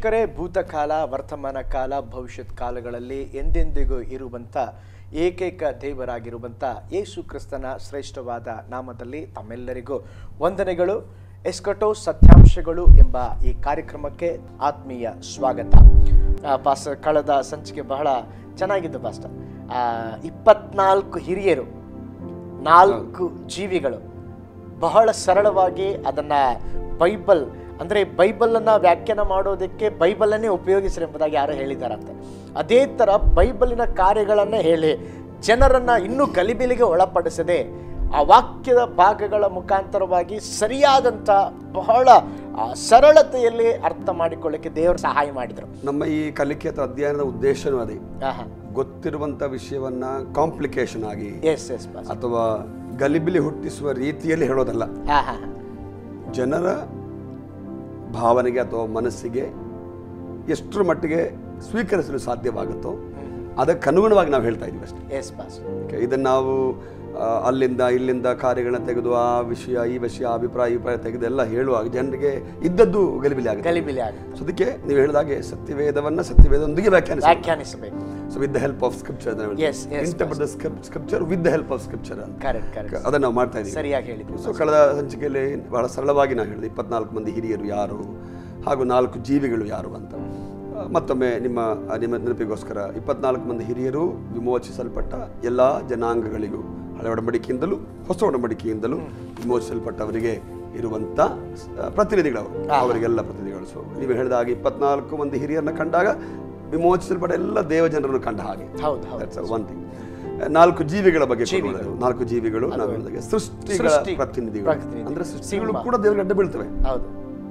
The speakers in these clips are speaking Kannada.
ವೀಕ್ಷಕರೇ ಭೂತಕಾಲ ವರ್ತಮಾನ ಕಾಲ ಭವಿಷ್ಯತ್ ಕಾಲಗಳಲ್ಲಿ ಎಂದೆಂದಿಗೂ ಇರುವಂಥ ಏಕೈಕ ದೇವರಾಗಿರುವಂಥ ಯೇಸು ಕ್ರಿಸ್ತನ ಶ್ರೇಷ್ಠವಾದ ನಾಮದಲ್ಲಿ ತಮ್ಮೆಲ್ಲರಿಗೂ ವಂದನೆಗಳು ಎಸ್ಕಟೋ ಸತ್ಯಾಂಶಗಳು ಎಂಬ ಈ ಕಾರ್ಯಕ್ರಮಕ್ಕೆ ಆತ್ಮೀಯ ಸ್ವಾಗತ ಆ, ಪಾಸ್ಟರ್ ಕಳೆದ ಸಂಚಿಕೆ ಬಹಳ ಚೆನ್ನಾಗಿದ್ದು ಪಾಸ್ಟರ್ ಆ, ಇಪ್ಪತ್ನಾಲ್ಕು ಹಿರಿಯರು ನಾಲ್ಕು ಜೀವಿಗಳು ಬಹಳ ಸರಳವಾಗಿ ಅದನ್ನ ಬೈಬಲ್ ಅಂದ್ರೆ ಬೈಬಲ್ ಅನ್ನ ವ್ಯಾಖ್ಯಾನ ಮಾಡೋದಕ್ಕೆ ಬೈಬಲನ್ನೇ ಉಪಯೋಗಿಸ್ರಿ ಎಂಬುದಾಗಿ ಯಾರೋ ಹೇಳಿದಾರಂತೆ ಅದೇ ತರ ಬೈಬಲಿನ ಕಾರ್ಯಗಳನ್ನ ಹೇಳಿ ಜನರನ್ನ ಇನ್ನೂ ಗಲಿಬಿಲಿಗೆ ಒಳಪಡಿಸದೆ ಆ ವಾಕ್ಯದ ಭಾಗಗಳ ಮುಖಾಂತರವಾಗಿ ಸರಿಯಾದಂಥ ಬಹಳ ಆ, ಸರಳತೆಯಲ್ಲಿ ಅರ್ಥ ಮಾಡಿಕೊಳ್ಳಿಕ್ಕೆ ದೇವರು ಸಹಾಯ ಮಾಡಿದರು ನಮ್ಮ ಈ ಕಲಿಕೆ ಅಥವಾ ಅಧ್ಯಯನದ ಉದ್ದೇಶನೂ ಅದೇ ಆಹಾ ಗೊತ್ತಿರುವಂಥ ವಿಷಯವನ್ನ ಕಾಂಪ್ಲಿಕೇಶನ್ ಆಗಿ ಎಸ್ ಎಸ್ ಬಸ್ ಅಥವಾ ಗಲಿಬಿಲಿ ಹುಟ್ಟಿಸುವ ರೀತಿಯಲ್ಲಿ ಹೇಳೋದಲ್ಲ ಹಾ ಹಾ ಜನರ ಭಾವನೆಗೆ ಅಥವಾ ಮನಸ್ಸಿಗೆ ಎಷ್ಟರ ಮಟ್ಟಿಗೆ ಸ್ವೀಕರಿಸಲು ಸಾಧ್ಯವಾಗುತ್ತೋ ಅದಕ್ಕನುಗುಣವಾಗಿ ನಾವು ಹೇಳ್ತಾ ಇದ್ದೀವಿ ಅಷ್ಟೇ ಎಸ್ ಬಾಸ್ Okay, ಇದನ್ನು ನಾವು ಆ, ಅಲ್ಲಿಂದ ಇಲ್ಲಿಂದ ಕಾರ್ಯಗಳನ್ನ ತೆಗೆದು ಆ ವಿಷಯ ಈ ವಿಷಯ ಅಭಿಪ್ರಾಯ ಅಭಿಪ್ರಾಯ ತೆಗೆದು ಎಲ್ಲ ಹೇಳುವಾಗ ಜನರಿಗೆ ಇದ್ದದ್ದು ಗಲಿಬಿಲಿ ಆಗುತ್ತೆ ಗಲಿಬಿಲಿ ಆಗ ಸೊ ಅದಕ್ಕೆ ನೀವು ಹೇಳಿದಾಗೆ ಸತ್ಯವೇದವನ್ನ ಸತ್ಯವೇದದೊಂದಿಗೆ ವ್ಯಾಖ್ಯಾನಿಸ ವ್ಯಾಖ್ಯಾನಿಸಬೇಕು so with the help of scripture Yes, yes, interpret the scripture with the help of scripture ಅಂತ ಕರೆಕ್ಟ್ ಕರೆಕ್ಟ್ ಅದನ್ನ ನಾವು ಮಾಡ್ತಾ ಇದ್ದೀವಿ ಸರಿಯಾಗಿ ಹೇಳಿದ್ವಿ ಸೊ ಕಳೆದ ಸಂಚಿಕೆಯಲ್ಲಿ ಬಹಳ ಸರಳವಾಗಿ ನಾವು ಹೇಳಿದೆ ಇಪ್ಪತ್ನಾಲ್ಕು ಮಂದಿ ಹಿರಿಯರು ಯಾರು ಹಾಗೂ ನಾಲ್ಕು ಜೀವಿಗಳು ಯಾರು ಅಂತ ಆ, ಮತ್ತೊಮ್ಮೆ ನಿಮ್ಮ ಆ, ನಿಮ್ಮ ನೆನಪಿಗೋಸ್ಕರ ಇಪ್ಪತ್ನಾಲ್ಕು ಮಂದಿ ಹಿರಿಯರು ವಿಮೋಚಿಸಲ್ಪಟ್ಟ ಎಲ್ಲ ಜನಾಂಗಗಳಿಗೂ ಹಳೆ ಒಡಂಬಡಿಕೆಯಿಂದಲೂ ಹೊಸ ಒಡಂಬಡಿಕೆಯಿಂದಲೂ ವಿಮೋಚಿಸಲ್ಪಟ್ಟವರಿಗೆ ಇರುವಂಥ ಆ, ಪ್ರತಿನಿಧಿಗಳವರು ಅವರಿಗೆಲ್ಲ ಪ್ರತಿನಿಧಿಗಳು ಸೊ ನೀವು ಹೇಳಿದ ಹಾಗೆ ಇಪ್ಪತ್ನಾಲ್ಕು ಮಂದಿ ಹಿರಿಯರನ್ನ ಕಂಡಾಗ ವಿಮೋಚಿಸಲ್ಪಟ್ಟ ಎಲ್ಲ ದೇವಜನರನ್ನು ಕಂಡ ಹಾಗೆ ಹೌದು ಹೌದು That's ಒನ್ ಥಿಂಗ್ ನಾಲ್ಕು ಜೀವಿಗಳ ಬಗ್ಗೆ ಕೊಡುವುದು. ನಾಲ್ಕು ಜೀವಿಗಳು ನಾವು ಹೇಳಿದಾಗೆ ಸೃಷ್ಟಿಗಳ ಸೃಷ್ಟಿ, ಪ್ರತಿನಿಧಿಗಳು ಪ್ರತಿನಿಧಿ. ಅಂದ್ರೆ ಸೃಷ್ಟಿಗಳು ಸಿಂಹ. ಕೂಡ ದೇವರಿಗೆ ಅಡ್ಡ ಬೀಳ್ತವೆ ಹೌದು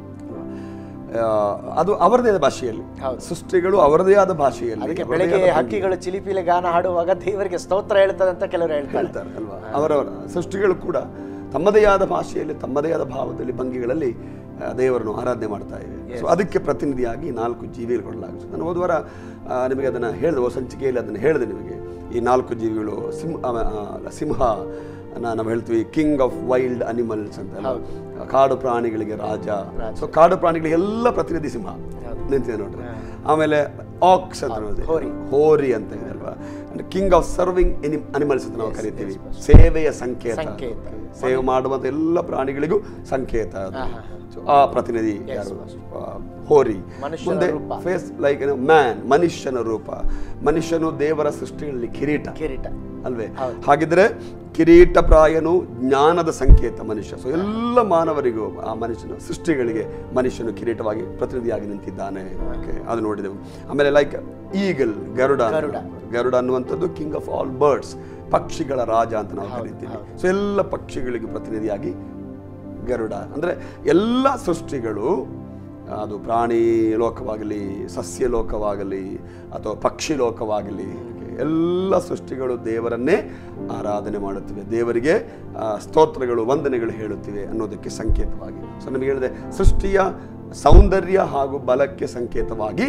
ಆ, ಅದು ಅವರದೇ ಆದ ಭಾಷೆಯಲ್ಲಿ ಹೌದು. ಸೃಷ್ಟಿಗಳು ಅವರದೇ ಆದ ಭಾಷೆಯಲ್ಲಿ ಅದಕ್ಕೆ ಅವರದೇ ಬೆಳಗ್ಗೆ ಆದ ಹಕ್ಕಿಗಳು ಚಿಲಿಪಿಲಿ ಗಾನ ಹಾಡುವಾಗ ದೇವರಿಗೆ ಸ್ತೋತ್ರ ಹೇಳ್ತದೆ ಅಂತ ಕೆಲವರು ಹೇಳ್ತಾರೆ ಹೇಳ್ತಾರೆ ಅಲ್ವಾ ಅವರವರ ಸೃಷ್ಟಿಗಳು ಕೂಡ ತಮ್ಮದೇ ಆದ ಭಾಷೆಯಲ್ಲಿ ತಮ್ಮದೇ ಆದ ಭಾವದಲ್ಲಿ ಭಂಗಿಗಳಲ್ಲಿ ಆ, ದೇವರನ್ನು ಆರಾಧನೆ ಮಾಡ್ತಾ ಇವೆ ಸೊ ಅದಕ್ಕೆ ಪ್ರತಿನಿಧಿಯಾಗಿ ನಾಲ್ಕು ಜೀವಿಗಳು ಕೊಡಲಾಗುತ್ತೆ ನಾನು ಹೋದ ವಾರ ಆ, ನಿಮಗೆ ಅದನ್ನು ಹೇಳಿದೆ ಓ ಸಂಚಿಕೆಯಲ್ಲಿ ಅದನ್ನು ಹೇಳಿದೆ ನಿಮಗೆ ಈ ನಾಲ್ಕು ಜೀವಿಗಳು ಸಿಂಹ ಆ, ಆ, ಸಿಂಹ ನಾ- ನಾವು ಹೇಳ್ತೀವಿ ಕಿಂಗ್ ಆಫ್ ವೈಲ್ಡ್ ಅನಿಮಲ್ಸ್ ಅಂತ ಅಲ್ವಾ? ಕಾಡು ಪ್ರಾಣಿಗಳಿಗೆ ರಾಜ ಸೊ ಕಾಡು ಪ್ರಾಣಿಗಳಿಗೆ ಎಲ್ಲ ಪ್ರತಿನಿಧಿ ಸಿಂಹ ನಿಂತಿದೆ ನೋಡ್ರಿ ಆಮೇಲೆ ಆಕ್ಸ್ ಅಂತ ನೋಡಿದೆ ಹೋರಿ ಅಂತ ಇದೆ ಅಲ್ವಾ ಕಿಂಗ್ ಆಫ್ ಸರ್ವಿಂಗ್ ಅನಿಮಲ್ಸ್ ಅಂತ ನಾವು ಕರಿತೀವಿ ಸೇವೆಯ ಸಂಕೇತ ಸಂಕೇತ. ಸೇವೆ ಮಾಡುವಂತ ಎಲ್ಲ ಪ್ರಾಣಿಗಳಿಗೂ ಸಂಕೇತ ಅದು So, ಆ ಪ್ರತಿನಿಧಿ ಯಾರು ಆ, ಹೋರಿ ಮನುಷ್ಯನ ಮುಂದೆ ರೂಪ. ಫೇಸ್ ಲೈಕ್ ಮ್ಯಾನ್ ಮನುಷ್ಯನ ರೂಪ ಮನುಷ್ಯನು ದೇವರ ಸೃಷ್ಟಿಗಳಲ್ಲಿ ಕಿರೀಟ ಕಿರೀಟ ಅಲ್ವೇ ಹಾಗಿದ್ರೆ ಕಿರೀಟ ಪ್ರಾಯನು ಜ್ಞಾನದ ಸಂಕೇತ ಮನುಷ್ಯ ಸೊ ಎಲ್ಲ ಮಾನವರಿಗೂ ಆ ಮನುಷ್ಯನ ಸೃಷ್ಟಿಗಳಿಗೆ ಮನುಷ್ಯನು ಕಿರೀಟವಾಗಿ ಪ್ರತಿನಿಧಿಯಾಗಿ ನಿಂತಿದ್ದಾನೆ Okay, ಅದು ನೋಡಿದೆವು ಆಮೇಲೆ ಲೈಕ್ ಈಗಲ್ ಗರುಡ ಗರುಡ. ಗರುಡ ಅನ್ನುವಂಥದ್ದು ಕಿಂಗ್ ಆಫ್ ಆಲ್ ಬರ್ಡ್ಸ್ ಪಕ್ಷಿಗಳ ರಾಜ ಅಂತ ನಾವು ಕರಿತೀವಿ ಸೊ ಎಲ್ಲ ಪಕ್ಷಿಗಳಿಗೆ ಪ್ರತಿನಿಧಿಯಾಗಿ ಗರುಡ ಅಂದ್ರೆ ಎಲ್ಲ ಸೃಷ್ಟಿಗಳು ಅದು ಪ್ರಾಣಿ ಲೋಕವಾಗಲಿ ಸಸ್ಯ ಲೋಕವಾಗಲಿ ಅಥವಾ ಪಕ್ಷಿ ಲೋಕವಾಗಲಿ ಎಲ್ಲ ಸೃಷ್ಟಿಗಳು ದೇವರನ್ನೇ ಆರಾಧನೆ ಮಾಡುತ್ತಿವೆ ದೇವರಿಗೆ ಆ, ಸ್ತೋತ್ರಗಳು ವಂದನೆಗಳು ಹೇಳುತ್ತಿವೆ ಅನ್ನೋದಕ್ಕೆ ಸಂಕೇತವಾಗಿ ಸೊ ನಮಗೆ ಹೇಳಿದೆ ಸೃಷ್ಟಿಯ ಸೌಂದರ್ಯ ಹಾಗೂ ಬಲಕ್ಕೆ ಸಂಕೇತವಾಗಿ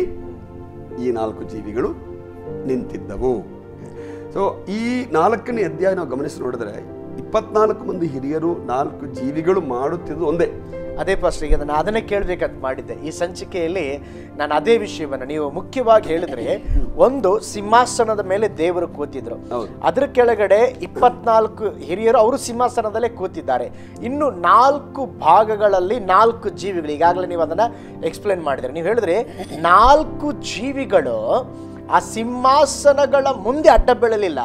ಈ ನಾಲ್ಕು ಜೀವಿಗಳು ನಿಂತಿದ್ದವು ಸೊ ಈ ನಾಲ್ಕನೇ ಅಧ್ಯಾಯ ನಾವು ಗಮನಿಸಿ ನೋಡಿದ್ರೆ ಇಪ್ಪತ್ನಾಲ್ಕು ಮಂದಿ ಹಿರಿಯರು ನಾಲ್ಕು ಜೀವಿಗಳು ಮಾಡುತ್ತಿದ್ದು ಒಂದೇ ಅದೇ ಫಸ್ಟ್ ಈಗ ನಾನು ಅದನ್ನೇ ಕೇಳ್ಬೇಕಂತ ಮಾಡಿದ್ದೆ ಈ ಸಂಚಿಕೆಯಲ್ಲಿ ನಾನು ಅದೇ ವಿಷಯವನ್ನ ನೀವು ಮುಖ್ಯವಾಗಿ ಹೇಳಿದ್ರೆ ಒಂದು ಸಿಂಹಾಸನದ ಮೇಲೆ ದೇವರು ಕೂತಿದ್ರು ಹೌದು. ಅದ್ರ ಕೆಳಗಡೆ ಇಪ್ಪತ್ನಾಲ್ಕು ಹಿರಿಯರು ಅವರು ಸಿಂಹಾಸನದಲ್ಲೇ ಕೂತಿದ್ದಾರೆ ಇನ್ನು ನಾಲ್ಕು ಭಾಗಗಳಲ್ಲಿ ನಾಲ್ಕು ಜೀವಿಗಳು ಈಗಾಗಲೇ ನೀವು ಅದನ್ನ ಎಕ್ಸ್ಪ್ಲೇನ್ ಮಾಡಿದ್ರೆ ನೀವು ಹೇಳಿದ್ರೆ ನಾಲ್ಕು ಜೀವಿಗಳು ಆ ಸಿಂಹಾಸನಗಳ ಮುಂದೆ ಅಡ್ಡ ಬೀಳಲಿಲ್ಲ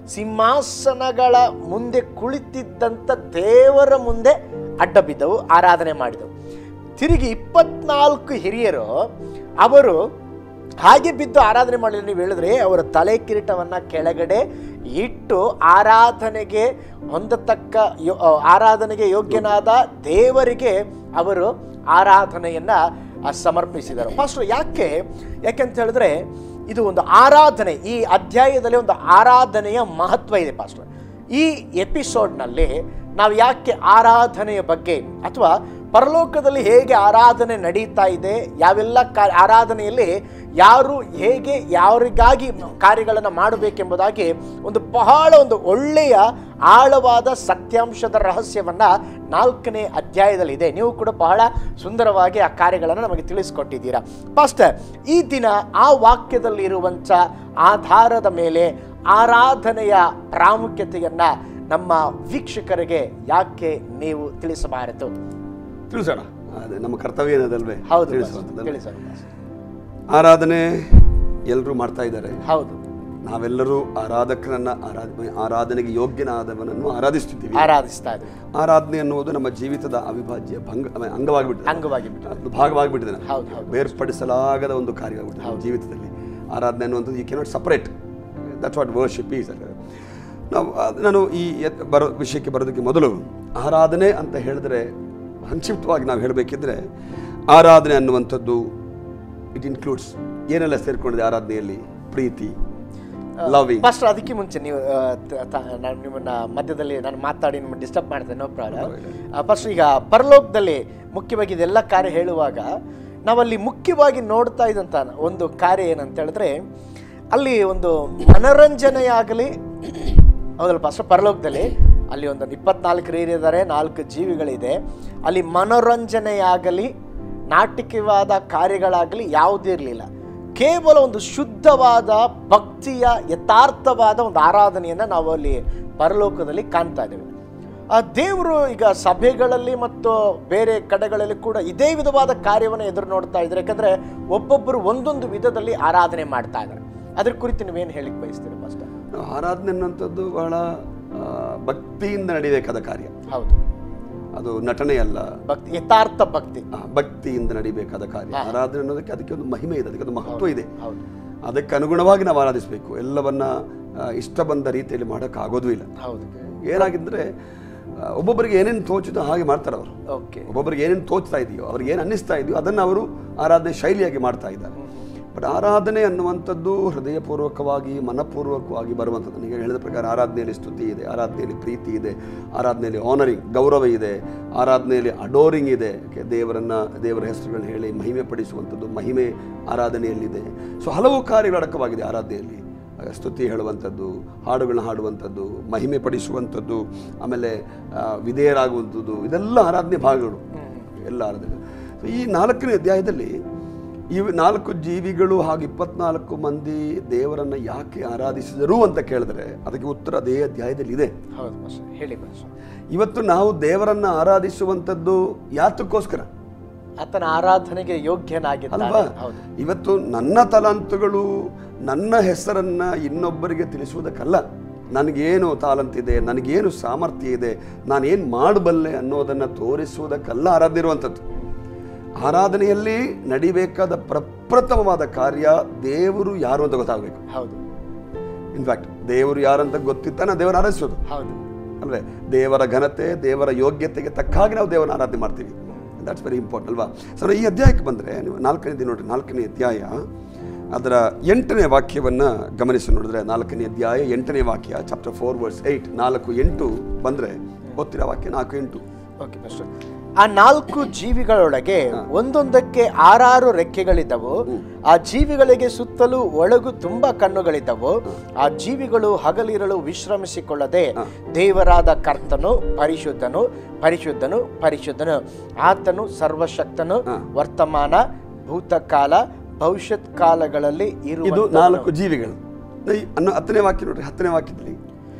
ಸಿಂಹಾಸನಗಳ ಮುಂದೆ ಕುಳಿತಿದ್ದಂಥ ದೇವರ ಮುಂದೆ ಅಡ್ಡ ಬಿದ್ದವು ಆರಾಧನೆ ಮಾಡಿದವು ತಿರುಗಿ ಇಪ್ಪತ್ನಾಲ್ಕು ಹಿರಿಯರು ಅವರು ಹಾಗೆ ಬಿದ್ದು ಆರಾಧನೆ ಮಾಡಲಿ ನೀವು ಹೇಳಿದ್ರೆ ಅವರ ತಲೆ ಕಿರೀಟವನ್ನ ಕೆಳಗಡೆ ಇಟ್ಟು ಆರಾಧನೆಗೆ ಹೊಂದತಕ್ಕ ಯೋ- ಆ, ಆರಾಧನೆಗೆ ಯೋಗ್ಯನಾದ ದೇವರಿಗೆ ಅವರು ಆರಾಧನೆಯನ್ನ ಆ, ಸಮರ್ಪಿಸಿದರು ಫಸ್ಟ್ ಯಾಕೆ ಯಾಕೆಂತ ಹೇಳಿದ್ರೆ ಇದು ಒಂದು ಆರಾಧನೆ ಈ ಅಧ್ಯಾಯದಲ್ಲಿ ಒಂದು ಆರಾಧನೆಯ ಮಹತ್ವ ಇದೆ ಪಾಸ್ಟರ್ ಈ ಎಪಿಸೋಡ್ನಲ್ಲಿ ನಾವು ಯಾಕೆ ಆರಾಧನೆಯ ಬಗ್ಗೆ ಅಥವಾ ಪರಲೋಕದಲ್ಲಿ ಹೇಗೆ ಆರಾಧನೆ ನಡೀತಾ ಇದೆ ಯಾವೆಲ್ಲ ಕಾ ಆರಾಧನೆಯಲ್ಲಿ ಯಾರು ಹೇಗೆ ಯಾರಿಗಾಗಿ ಕಾರ್ಯಗಳನ್ನು ಮಾಡಬೇಕೆಂಬುದಾಗಿ ಒಂದು ಬಹಳ ಒಂದು ಒಳ್ಳೆಯ ಆಳವಾದ ಸತ್ಯಾಂಶದ ರಹಸ್ಯವನ್ನ ನಾಲ್ಕನೇ ಅಧ್ಯಾಯದಲ್ಲಿ ಇದೆ ನೀವು ಕೂಡ ಬಹಳ ಸುಂದರವಾಗಿ ಆ ಕಾರ್ಯಗಳನ್ನು ನಮಗೆ ತಿಳಿಸ್ಕೊಟ್ಟಿದ್ದೀರಾ ಪಾಸ್ಟರ್ ಈ ದಿನ ಆ ವಾಕ್ಯದಲ್ಲಿ ಇರುವಂಥ ಆಧಾರದ ಮೇಲೆ ಆರಾಧನೆಯ ಪ್ರಾಮುಖ್ಯತೆಯನ್ನ ನಮ್ಮ ವೀಕ್ಷಕರಿಗೆ ಯಾಕೆ ನೀವು ತಿಳಿಸಬಾರದು ತಿಳಿಸೋಣ ಅದೇ ನಮ್ಮ ಕರ್ತವ್ಯ ಏನದಲ್ವೇ ಹೌದು ತಿಳಿಸುವಂಥದ್ದಲ್ವೇ? ತಿಳಿಸೋಣ ಆರಾಧನೆ ಎಲ್ಲರೂ ಮಾಡ್ತಾ ಇದ್ದಾರೆ ಹೌದು ನಾವೆಲ್ಲರೂ ಆರಾಧಕರನ್ನ ಆರಾಧ ಆರಾಧನೆಗೆ ಯೋಗ್ಯನಾದವನನ್ನು ಆರಾಧಿಸುತ್ತಿದ್ದೀವಿ ಆರಾಧಿಸ್ತಾ ಇದ್ದೀವಿ ಆರಾಧನೆ ಅನ್ನುವುದು ನಮ್ಮ ಜೀವಿತದ ಅವಿಭಾಜ್ಯ ಭಂಗ ಅಂಗವಾಗಿಬಿಟ್ಟಿದೆ ಅಂಗವಾಗಿ ಬಿಟ್ಟು ಅದು ಭಾಗವಾಗಿಬಿಟ್ಟಿದೆ ನಮ್ಗೆ. ಹೌದು, ಹೌದು. ಬೇರ್ಪಡಿಸಲಾಗದ ಒಂದು ಕಾರ್ಯವಾಗ್ಬಿಟ್ಟಿದೆ ನಮ್ಮ ಜೀವಿತದಲ್ಲಿ ಆರಾಧನೆ ಅನ್ನುವಂಥದ್ದು you cannot separate that's what worship is ನಾವು ಅದ್- ನಾನು ಈ ಎತ್- ಬರೋ ವಿಷಯಕ್ಕೆ ಬರೋದಕ್ಕೆ ಮೊದಲು ಆರಾಧನೆ ಅಂತ ಹೇಳಿದ್ರೆ ಸಂಕ್ಷಿಪ್ತವಾಗಿ ನಾವು ಹೇಳಬೇಕಿದ್ರೆ ಆರಾಧನೆ ಅನ್ನುವಂಥದ್ದು ಇಟ್ ಇನ್ಕ್ಲೂಡ್ಸ್ ಏನೆಲ್ಲ ಸೇರ್ಕೊಂಡಿದೆ ಆರಾಧನೆಯಲ್ಲಿ ಪ್ರೀತಿ ಲವಿಂಗ್ ಫಸ್ಟ್ ಅದಕ್ಕೆ ಮುಂಚೆ ನೀವು ಆ, ತ- ತ- ನಾನು ನಿಮ್ಮನ್ನ ಮಧ್ಯದಲ್ಲಿ ನಾನು ಮಾತಾಡಿ ನಿಮ್ಮನ್ನು ಡಿಸ್ಟರ್ಬ್ ಮಾಡ್ತೇನೆ ನೋ ಪ್ರಾಬ್ಲಮ್ ಫಸ್ಟ್ ಈಗ ಪರಲೋಕದಲ್ಲಿ ಮುಖ್ಯವಾಗಿ ಇದೆಲ್ಲ ಕಾರ್ಯ ಹೇಳುವಾಗ ನಾವಲ್ಲಿ ಮುಖ್ಯವಾಗಿ ನೋಡ್ತಾ ಇದ್ದಂಥ ಒಂದು ಕಾರ್ಯ ಏನಂತ ಹೇಳಿದ್ರೆ ಅಲ್ಲಿ ಒಂದು ಮನರಂಜನೆಯಾಗಲಿ ಹೌದಲ್ಲ ಫಸ್ಟ್ ಪರಲೋಕದಲ್ಲಿ ಅಲ್ಲಿ ಒಂದು ಇಪ್ಪತ್ನಾಲ್ಕು ಇದ್ದಾರೆ ನಾಲ್ಕು ಜೀವಿಗಳಿದೆ ಅಲ್ಲಿ ಮನೋರಂಜನೆಯಾಗಲಿ ನಾಟಕೀಯವಾದ ಕಾರ್ಯಗಳಾಗಲಿ ಯಾವುದೂ ಇರಲಿಲ್ಲ ಕೇವಲ ಒಂದು ಶುದ್ಧವಾದ ಭಕ್ತಿಯ ಯಥಾರ್ಥವಾದ ಒಂದು ಆರಾಧನೆಯನ್ನು ನಾವು ಅಲ್ಲಿ ಪರಲೋಕದಲ್ಲಿ ಕಾಣ್ತಾ ಇದ್ದೇವೆ ಆ ದೇವರು ಈಗ ಸಭೆಗಳಲ್ಲಿ ಮತ್ತು ಬೇರೆ ಕಡೆಗಳಲ್ಲಿ ಕೂಡ ಇದೇ ವಿಧವಾದ ಕಾರ್ಯವನ್ನು ಎದುರು ನೋಡ್ತಾ ಇದ್ದಾರೆ ಯಾಕಂದ್ರೆ ಒಬ್ಬೊಬ್ಬರು ಒಂದೊಂದು ವಿಧದಲ್ಲಿ ಆರಾಧನೆ ಮಾಡ್ತಾ ಇದ್ದಾರೆ ಅದ್ರ ಕುರಿತು ನೀವೇನು ಹೇಳಿಕ್ ಬಯಸ್ತೀರಿ ಫಸ್ಟ್ ಆರಾಧನೆ ಅನ್ನುವಂಥದ್ದು ಬಹಳ ಆ, ಭಕ್ತಿಯಿಂದ ನಡಿಬೇಕಾದ ಕಾರ್ಯ ಹೌದು ಅದು ನಟನೆ ಅಲ್ಲ ಭಕ್ತಿ ಯಥಾರ್ಥ ಭಕ್ತಿ ಆ, ಭಕ್ತಿಯಿಂದ ನಡಿಬೇಕಾದ ಕಾರ್ಯ ಆರಾಧನೆ ಅನ್ನೋದಕ್ಕೆ ಅದಕ್ಕೆ ಒಂದು ಮಹಿಮೆ ಇದೆ ಅದಕ್ಕೆ ಒಂದು ಮಹತ್ವ ಇದೆ ಹೌದು ಅದಕ್ಕೆ ಅನುಗುಣವಾಗಿ ನಾವು ಆರಾಧಿಸಬೇಕು ಎಲ್ಲವನ್ನ ಆ, ಇಷ್ಟ ಬಂದ ರೀತಿಯಲ್ಲಿ ಮಾಡೋಕ್ಕಾಗೋದು ಇಲ್ಲ ಹೌದು ಏನಾಗಿದ್ರೆ ಆ, ಒಬ್ಬೊಬ್ಬರಿಗೆ ಏನೇನು ತೋಚಿದೋ ಹಾಗೆ ಮಾಡ್ತಾರೆ ಅವರು ಓಕೆ ಒಬ್ಬೊಬ್ಬರಿಗೆ ಏನೇನು ತೋಚ್ತಾ ಇದೆಯೋ ಅವ್ರಿಗೆ ಏನು ಅನ್ನಿಸ್ತಾ ಇದೆಯೋ ಅದನ್ನು ಅವರು ಆರಾಧನೆ ಶೈಲಿಯಾಗಿ ಮಾಡ್ತಾ ಇದ್ದಾರೆ ಬಟ್ ಆರಾಧನೆ ಅನ್ನುವಂಥದ್ದು ಹೃದಯಪೂರ್ವಕವಾಗಿ ಮನಪೂರ್ವಕವಾಗಿ ಬರುವಂಥದ್ದು ನನಗೆ ಹೇಳಿದ ಪ್ರಕಾರ ಆರಾಧನೆಯಲ್ಲಿ ಸ್ತುತಿ ಇದೆ ಆರಾಧನೆಯಲ್ಲಿ ಪ್ರೀತಿ ಇದೆ ಆರಾಧನೆಯಲ್ಲಿ ಆನರಿಂಗ್ ಗೌರವ ಇದೆ ಆರಾಧನೆಯಲ್ಲಿ ಅಡೋರಿಂಗ್ ಇದೆ ಕೆ- ದೇವರನ್ನ ದೇವರ ಹೆಸರುಗಳನ್ನ ಹೇಳಿ ಮಹಿಮೆ ಪಡಿಸುವಂಥದ್ದು ಮಹಿಮೆ ಆರಾಧನೆಯಲ್ಲಿದೆ ಸೊ ಹಲವು ಕಾರ್ಯಗಳು ಅಡಕವಾಗಿದೆ ಆರಾಧನೆಯಲ್ಲಿ ಆಗ ಸ್ತುತಿ ಹೇಳುವಂಥದ್ದು ಹಾಡುಗಳನ್ನ ಹಾಡುವಂಥದ್ದು ಮಹಿಮೆ ಪಡಿಸುವಂಥದ್ದು ಆಮೇಲೆ ಆ, ವಿಧೇಯರಾಗುವಂಥದ್ದು ಇದೆಲ್ಲ ಆರಾಧನೆ ಭಾಗಗಳು ಎಲ್ಲ ಆರಾಧನೆ So, ಈ ನಾಲ್ಕನೇ ಅಧ್ಯಾಯದಲ್ಲಿ ಈ ನಾಲ್ಕು ಜೀವಿಗಳು ಹಾಗೂ ಇಪ್ಪತ್ನಾಲ್ಕು ಮಂದಿ ದೇವರನ್ನ ಯಾಕೆ ಆರಾಧಿಸಿದರು ಅಂತ ಕೇಳಿದ್ರೆ ಅದಕ್ಕೆ ಉತ್ತರ ಅದೇ ಅಧ್ಯಾಯದಲ್ಲಿ ಇದೆ ಹೌದು ಮಾಸ್ಟರ್ ಹೇಳಿ ಮಾಸ್ಟರ್ ಇವತ್ತು ನಾವು ದೇವರನ್ನ ಆರಾಧಿಸುವಂಥದ್ದು ಯಾತಕ್ಕೋಸ್ಕರ ಆತನ ಆರಾಧನೆಗೆ ಯೋಗ್ಯನಾಗಿದ್ದಾನೆ ಅಲ್ವಾ ಹೌದು ಇವತ್ತು ನನ್ನ ತಲಾಂತುಗಳು ನನ್ನ ಹೆಸರನ್ನ ಇನ್ನೊಬ್ಬರಿಗೆ ತಿಳಿಸುವುದಕ್ಕಲ್ಲ ನನಗೇನು ತಾಲಂತಿದೆ ನನಗೇನು ಸಾಮರ್ಥ್ಯ ಇದೆ ನಾನೇನು ಮಾಡಬಲ್ಲೆ ಅನ್ನೋದನ್ನು ತೋರಿಸುವುದಕ್ಕಲ್ಲ ಆರಾಧನೆ ಇರುವಂಥದ್ದು ಆರಾಧನೆಯಲ್ಲಿ ನಡಿಬೇಕಾದ ಪ್ರಪ್ರಥಮವಾದ ಕಾರ್ಯ ದೇವರು ಯಾರು ಅಂತ ಗೊತ್ತಾಗಬೇಕು ಹೌದು ಇನ್ಫ್ಯಾಕ್ಟ್ ದೇವರು ಯಾರಂತ ಗೊತ್ತಿತ್ತಾನೆ ದೇವರ ಆರಾಧಿಸೋದು ಹೌದು ಅಲ್ವೇ ದೇವರ ಘನತೆ ದೇವರ ಯೋಗ್ಯತೆಗೆ ತಕ್ಕ ಹಾಗೆ ನಾವು ದೇವರನ್ನ ಆರಾಧನೆ ಮಾಡ್ತೀವಿ ದಟ್ಸ್ ವೆರಿ ಇಂಪಾರ್ಟೆಂಟ್ ಅಲ್ವಾ ಸರ್ ಈ ಅಧ್ಯಾಯಕ್ಕೆ ಬಂದರೆ ನೀವು ನಾಲ್ಕನೇ ದಿನ ನೋಡ್ರಿ ನಾಲ್ಕನೇ ಅಧ್ಯಾಯ ಅದರ ಎಂಟನೇ ವಾಕ್ಯವನ್ನು ಗಮನಿಸಿ ನೋಡಿದ್ರೆ ನಾಲ್ಕನೇ ಅಧ್ಯಾಯ ಎಂಟನೇ ವಾಕ್ಯ ಚಾಪ್ಟರ್ ಫೋರ್ ವರ್ಸ್ ಏಯ್ಟ್ ನಾಲ್ಕು ಎಂಟು ಬಂದರೆ ಓದ್ತಿರೋ ವಾಕ್ಯ ನಾಲ್ಕು ಎಂಟು ಓಕೆ ಮಾಸ್ಟರ್ ಆ ನಾಲ್ಕು ಜೀವಿಗಳೊಳಗೆ ಒಂದೊಂದಕ್ಕೆ ಆರಾರು ರೆಕ್ಕೆಗಳಿದ್ದವು ಆ ಜೀವಿಗಳಿಗೆ ಸುತ್ತಲೂ ಒಳಗು ತುಂಬಾ ಕಣ್ಣುಗಳಿದ್ದವು ಆ ಜೀವಿಗಳು ಹಗಲಿರಲು ವಿಶ್ರಮಿಸಿಕೊಳ್ಳದೆ ದೇವರಾದ ಕರ್ತನು ಪರಿಶುದ್ಧನು ಪರಿಶುದ್ಧನು ಪರಿಶುದ್ಧನು ಆತನು ಸರ್ವಶಕ್ತನು ವರ್ತಮಾನ ಭೂತಕಾಲ ಭವಿಷ್ಯತ್ ಕಾಲಗಳಲ್ಲಿ ಇದು ಇರುವ ನಾಲ್ಕು ಜೀವಿಗಳು ಈ ಅನ್ನು ಹತ್ತನೇ ವಾಕ್ಯ ನೋಡ್ರಿ ಹತ್ತನೇ ವಾಕ್ಯದಲ್ಲಿ